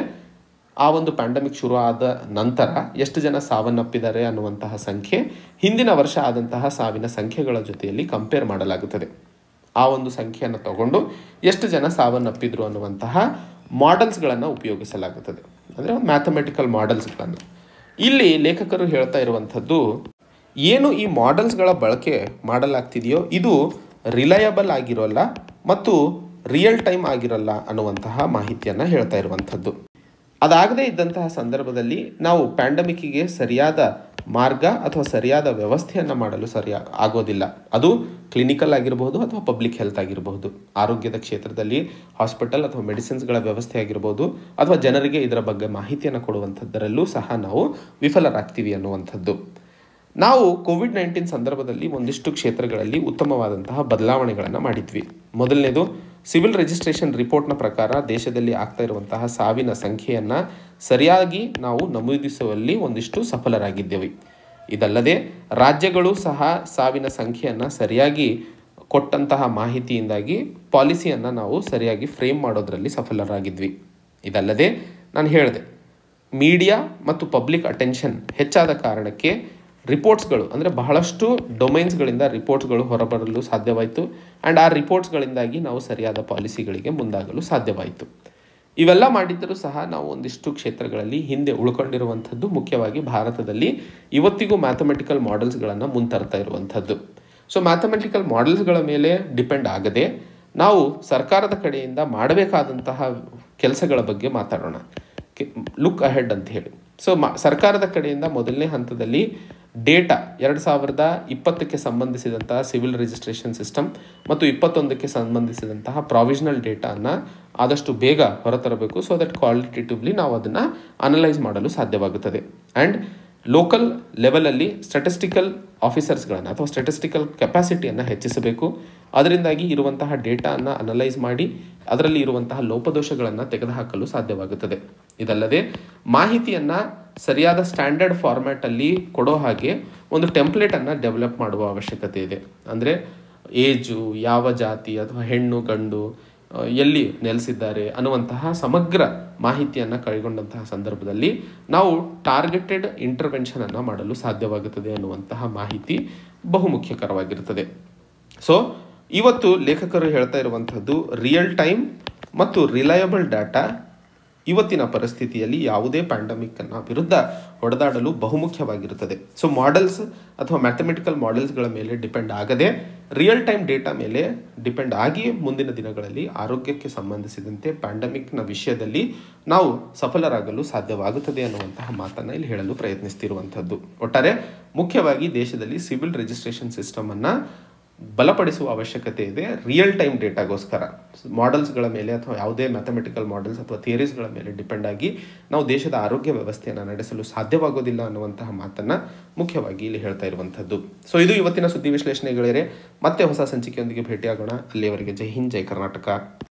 ಆ ಒಂದು ಪ್ಯಾಂಡಮಿಕ್ ಶುರು ಆದ ನಂತರ ಎಷ್ಟು ಜನ ಸಾವನ್ನಪ್ಪಿದ್ದಾರೆ ಅನ್ನುವಂತಹ ಸಂಖ್ಯೆ ಹಿಂದಿನ ವರ್ಷ ಆದಂತಹ ಸಾವಿನ ಸಂಖ್ಯೆಗಳ ಜೊತೆಯಲ್ಲಿ ಕಂಪೇರ್ ಮಾಡಲಾಗುತ್ತದೆ ಆ ಒಂದು ಸಂಖ್ಯೆಯನ್ನು ತಗೊಂಡು ಎಷ್ಟು ಜನ ಸಾವನ್ನಪ್ಪಿದ್ರು ಅನ್ನುವಂತಹ ಮಾಡೆಲ್ಸ್ಗಳನ್ನು ಉಪಯೋಗಿಸಲಾಗುತ್ತದೆ ಅಂದರೆ ಒಂದು ಮ್ಯಾಥಮೆಟಿಕಲ್ ಮಾಡೆಲ್ಸ್ಗಳನ್ನು ಇಲ್ಲಿ ಲೇಖಕರು ಹೇಳ್ತಾ ಇರುವಂಥದ್ದು ಏನು ಈ ಮಾಡೆಲ್ಸ್ಗಳ ಬಳಕೆ ಮಾಡಲಾಗ್ತಿದೆಯೋ ಇದು ರಿಲಯಬಲ್ ಆಗಿರೋಲ್ಲ ಮತ್ತು ರಿಯಲ್ ಟೈಮ್ ಆಗಿರಲ್ಲ ಅನ್ನುವಂತಹ ಮಾಹಿತಿಯನ್ನು ಹೇಳ್ತಾ ಇರುವಂಥದ್ದು ಅದಾಗದೇ ಇದ್ದಂತಹ ಸಂದರ್ಭದಲ್ಲಿ ನಾವು ಪ್ಯಾಂಡಮಿಕ್ಕಿಗೆ ಸರಿಯಾದ ಮಾರ್ಗ ಅಥವಾ ಸರಿಯಾದ ವ್ಯವಸ್ಥೆಯನ್ನು ಮಾಡಲು ಸರಿಯ ಆಗೋದಿಲ್ಲ ಅದು ಕ್ಲಿನಿಕಲ್ ಆಗಿರಬಹುದು ಅಥವಾ ಪಬ್ಲಿಕ್ ಹೆಲ್ತ್ ಆಗಿರಬಹುದು ಆರೋಗ್ಯದ ಕ್ಷೇತ್ರದಲ್ಲಿ ಹಾಸ್ಪಿಟಲ್ ಅಥವಾ ಮೆಡಿಸಿನ್ಸ್ಗಳ ವ್ಯವಸ್ಥೆ ಆಗಿರ್ಬೋದು ಅಥವಾ ಜನರಿಗೆ ಇದರ ಬಗ್ಗೆ ಮಾಹಿತಿಯನ್ನು ಕೊಡುವಂಥದ್ದರಲ್ಲೂ ಸಹ ನಾವು ವಿಫಲರಾಗ್ತೀವಿ ಅನ್ನುವಂಥದ್ದು ನಾವು ಕೋವಿಡ್ ನೈನ್ಟೀನ್ ಸಂದರ್ಭದಲ್ಲಿ ಒಂದಿಷ್ಟು ಕ್ಷೇತ್ರಗಳಲ್ಲಿ ಉತ್ತಮವಾದಂತಹ ಬದಲಾವಣೆಗಳನ್ನು ಮಾಡಿದ್ವಿ ಮೊದಲನೇದು ಸಿವಿಲ್ ರಿಜಿಸ್ಟ್ರೇಷನ್ ರಿಪೋರ್ಟ್ನ ಪ್ರಕಾರ ದೇಶದಲ್ಲಿ ಆಗ್ತಾ ಇರುವಂತಹ ಸಾವಿನ ಸಂಖ್ಯೆಯನ್ನು ಸರಿಯಾಗಿ ನಾವು ನಮೂದಿಸುವಲ್ಲಿ ಒಂದಿಷ್ಟು ಸಫಲರಾಗಿದ್ದೇವೆ ಇದಲ್ಲದೆ ರಾಜ್ಯಗಳು ಸಹ ಸಾವಿನ ಸಂಖ್ಯೆಯನ್ನು ಸರಿಯಾಗಿ ಕೊಟ್ಟಂತಹ ಮಾಹಿತಿಯಿಂದಾಗಿ ಪಾಲಿಸಿಯನ್ನು ನಾವು ಸರಿಯಾಗಿ ಫ್ರೇಮ್ ಮಾಡೋದರಲ್ಲಿ ಸಫಲರಾಗಿದ್ವಿ ಇದಲ್ಲದೆ ನಾನು ಹೇಳಿದೆ ಮೀಡಿಯಾ ಮತ್ತು ಪಬ್ಲಿಕ್ ಅಟೆನ್ಷನ್ ಹೆಚ್ಚಾದ ಕಾರಣಕ್ಕೆ ರಿಪೋರ್ಟ್ಸ್ಗಳು ಅಂದರೆ ಬಹಳಷ್ಟು ಡೊಮೈನ್ಸ್ಗಳಿಂದ ರಿಪೋರ್ಟ್ಸ್ಗಳು ಹೊರಬರಲು ಸಾಧ್ಯವಾಯಿತು ಆ್ಯಂಡ್ ಆ ರಿಪೋರ್ಟ್ಸ್ಗಳಿಂದಾಗಿ ನಾವು ಸರಿಯಾದ ಪಾಲಿಸಿಗಳಿಗೆ ಮುಂದಾಗಲು ಸಾಧ್ಯವಾಯಿತು ಇವೆಲ್ಲ ಮಾಡಿದ್ದರೂ ಸಹ ನಾವು ಒಂದಿಷ್ಟು ಕ್ಷೇತ್ರಗಳಲ್ಲಿ ಹಿಂದೆ ಉಳ್ಕೊಂಡಿರುವಂಥದ್ದು ಮುಖ್ಯವಾಗಿ ಭಾರತದಲ್ಲಿ ಇವತ್ತಿಗೂ ಮ್ಯಾಥಮೆಟಿಕಲ್ ಮಾಡೆಲ್ಸ್ಗಳನ್ನು ಮುಂತರ್ತಾ ಇರುವಂಥದ್ದು ಸೊ ಮ್ಯಾಥಮೆಟಿಕಲ್ ಮಾಡೆಲ್ಸ್ಗಳ ಮೇಲೆ ಡಿಪೆಂಡ್ ಆಗದೆ ನಾವು ಸರ್ಕಾರದ ಕಡೆಯಿಂದ ಮಾಡಬೇಕಾದಂತಹ ಕೆಲಸಗಳ ಬಗ್ಗೆ ಮಾತಾಡೋಣ ಲುಕ್ ಅಹೆಡ್ ಅಂತ ಹೇಳಿ ಸೊ ಮ ಸರ್ಕಾರದ ಕಡೆಯಿಂದ ಮೊದಲನೇ ಹಂತದಲ್ಲಿ ಡೇಟಾ ಎರಡು ಸಾವಿರದ ಇಪ್ಪತ್ತಕ್ಕೆ ಸಂಬಂಧಿಸಿದಂತಹ ಸಿವಿಲ್ ರಿಜಿಸ್ಟ್ರೇಷನ್ ಸಿಸ್ಟಮ್ ಮತ್ತು ಇಪ್ಪತ್ತೊಂದಕ್ಕೆ ಸಂಬಂಧಿಸಿದಂತಹ ಪ್ರಾವಿಷನಲ್ ಡೇಟಾನ ಆದಷ್ಟು ಬೇಗ ಹೊರತರಬೇಕು ಸೊ ದಟ್ ಕ್ವಾಲಿಟೇಟಿವ್ಲಿ ನಾವು ಅದನ್ನು ಅನಲೈಸ್ ಮಾಡಲು ಸಾಧ್ಯವಾಗುತ್ತದೆ ಆ್ಯಂಡ್ ಲೋಕಲ್ ಲೆವೆಲಲ್ಲಿ ಸ್ಟ್ಯಾಟಿಸ್ಟಿಕಲ್ ಆಫೀಸರ್ಸ್ಗಳನ್ನು ಅಥವಾ ಸ್ಟ್ಯಾಟಿಸ್ಟಿಕಲ್ ಕೆಪಾಸಿಟಿಯನ್ನು ಹೆಚ್ಚಿಸಬೇಕು ಅದರಿಂದಾಗಿ ಇರುವಂತಹ ಡೇಟಾವನ್ನು ಅನಲೈಸ್ ಮಾಡಿ ಅದರಲ್ಲಿ ಇರುವಂತಹ ಲೋಪದೋಷಗಳನ್ನು ತೆಗೆದುಹಾಕಲು ಸಾಧ್ಯವಾಗುತ್ತದೆ ಇದಲ್ಲದೆ ಮಾಹಿತಿಯನ್ನು ಸರಿಯಾದ ಸ್ಟ್ಯಾಂಡರ್ಡ್ ಫಾರ್ಮ್ಯಾಟಲ್ಲಿ ಕೊಡೋ ಹಾಗೆ ಒಂದು ಟೆಂಪ್ಲೇಟನ್ನು ಡೆವಲಪ್ ಮಾಡುವ ಅವಶ್ಯಕತೆ ಇದೆ ಅಂದರೆ ಏಜು ಯಾವ ಜಾತಿ ಅಥವಾ ಹೆಣ್ಣು ಗಂಡು ಎಲ್ಲಿ ನೆಲೆಸಿದ್ದಾರೆ ಅನ್ನುವಂತಹ ಸಮಗ್ರ ಮಾಹಿತಿಯನ್ನು ಕೈಗೊಂಡಂತಹ ಸಂದರ್ಭದಲ್ಲಿ ನಾವು ಟಾರ್ಗೆಟೆಡ್ ಇಂಟರ್ವೆನ್ಷನನ್ನು ಮಾಡಲು ಸಾಧ್ಯವಾಗುತ್ತದೆ ಅನ್ನುವಂತಹ ಮಾಹಿತಿ ಬಹುಮುಖ್ಯಕರವಾಗಿರುತ್ತದೆ ಸೊ ಇವತ್ತು ಲೇಖಕರು ಹೇಳ್ತಾ ಇರುವಂಥದ್ದು ರಿಯಲ್ ಟೈಮ್ ಮತ್ತು ರಿಲಯಬಲ್ ಡಾಟಾ ಇವತ್ತಿನ ಪರಿಸ್ಥಿತಿಯಲ್ಲಿ ಯಾವುದೇ ಪ್ಯಾಂಡಮಿಕ್ಕನ್ನು ವಿರುದ್ಧ ಹೊಡೆದಾಡಲು ಬಹುಮುಖ್ಯವಾಗಿರುತ್ತದೆ ಸೊ ಮಾಡೆಲ್ಸ್ ಅಥವಾ ಮ್ಯಾಥಮೆಟಿಕಲ್ ಮಾಡೆಲ್ಸ್ಗಳ ಮೇಲೆ ಡಿಪೆಂಡ್ ಆಗದೆ ರಿಯಲ್ ಟೈಮ್ ಡೇಟಾ ಮೇಲೆ ಡಿಪೆಂಡ್ ಆಗಿ ಮುಂದಿನ ದಿನಗಳಲ್ಲಿ ಆರೋಗ್ಯಕ್ಕೆ ಸಂಬಂಧಿಸಿದಂತೆ ಪ್ಯಾಂಡಮಿಕ್ನ ವಿಷಯದಲ್ಲಿ ನಾವು ಸಫಲರಾಗಲು ಸಾಧ್ಯವಾಗುತ್ತದೆ ಅನ್ನುವಂತಹ ಮಾತನ್ನು ಇಲ್ಲಿ ಹೇಳಲು ಪ್ರಯತ್ನಿಸ್ತಿರುವಂಥದ್ದು ಒಟ್ಟಾರೆ ಮುಖ್ಯವಾಗಿ ದೇಶದಲ್ಲಿ ಸಿವಿಲ್ ರಿಜಿಸ್ಟ್ರೇಷನ್ ಸಿಸ್ಟಮನ್ನು ಬಲಪಡಿಸುವ ಅವಶ್ಯಕತೆ ಇದೆ ರಿಯಲ್ ಟೈಮ್ ಡೇಟಾಗೋಸ್ಕರ ಮಾಡೆಲ್ಸ್ಗಳ ಮೇಲೆ ಅಥವಾ ಯಾವುದೇ ಮ್ಯಾಥಮೆಟಿಕಲ್ ಮಾಡೆಲ್ಸ್ ಅಥವಾ ಥಿಯರೀಸ್ಗಳ ಮೇಲೆ ಡಿಪೆಂಡ್ ಆಗಿ ನಾವು ದೇಶದ ಆರೋಗ್ಯ ವ್ಯವಸ್ಥೆಯನ್ನು ನಡೆಸಲು ಸಾಧ್ಯವಾಗೋದಿಲ್ಲ ಅನ್ನುವಂತಹ ಮಾತನ್ನು ಮುಖ್ಯವಾಗಿ ಇಲ್ಲಿ ಹೇಳ್ತಾ ಇರುವಂಥದ್ದು ಸೊ ಇದು ಇವತ್ತಿನ ಸುದ್ದಿ ವಿಶ್ಲೇಷಣೆಗಳೇ ಮತ್ತೆ ಹೊಸ ಸಂಚಿಕೆಯೊಂದಿಗೆ ಭೇಟಿಯಾಗೋಣ ಅಲ್ಲಿಯವರೆಗೆ ಜೈ ಹಿಂದ್ ಜೈ ಕರ್ನಾಟಕ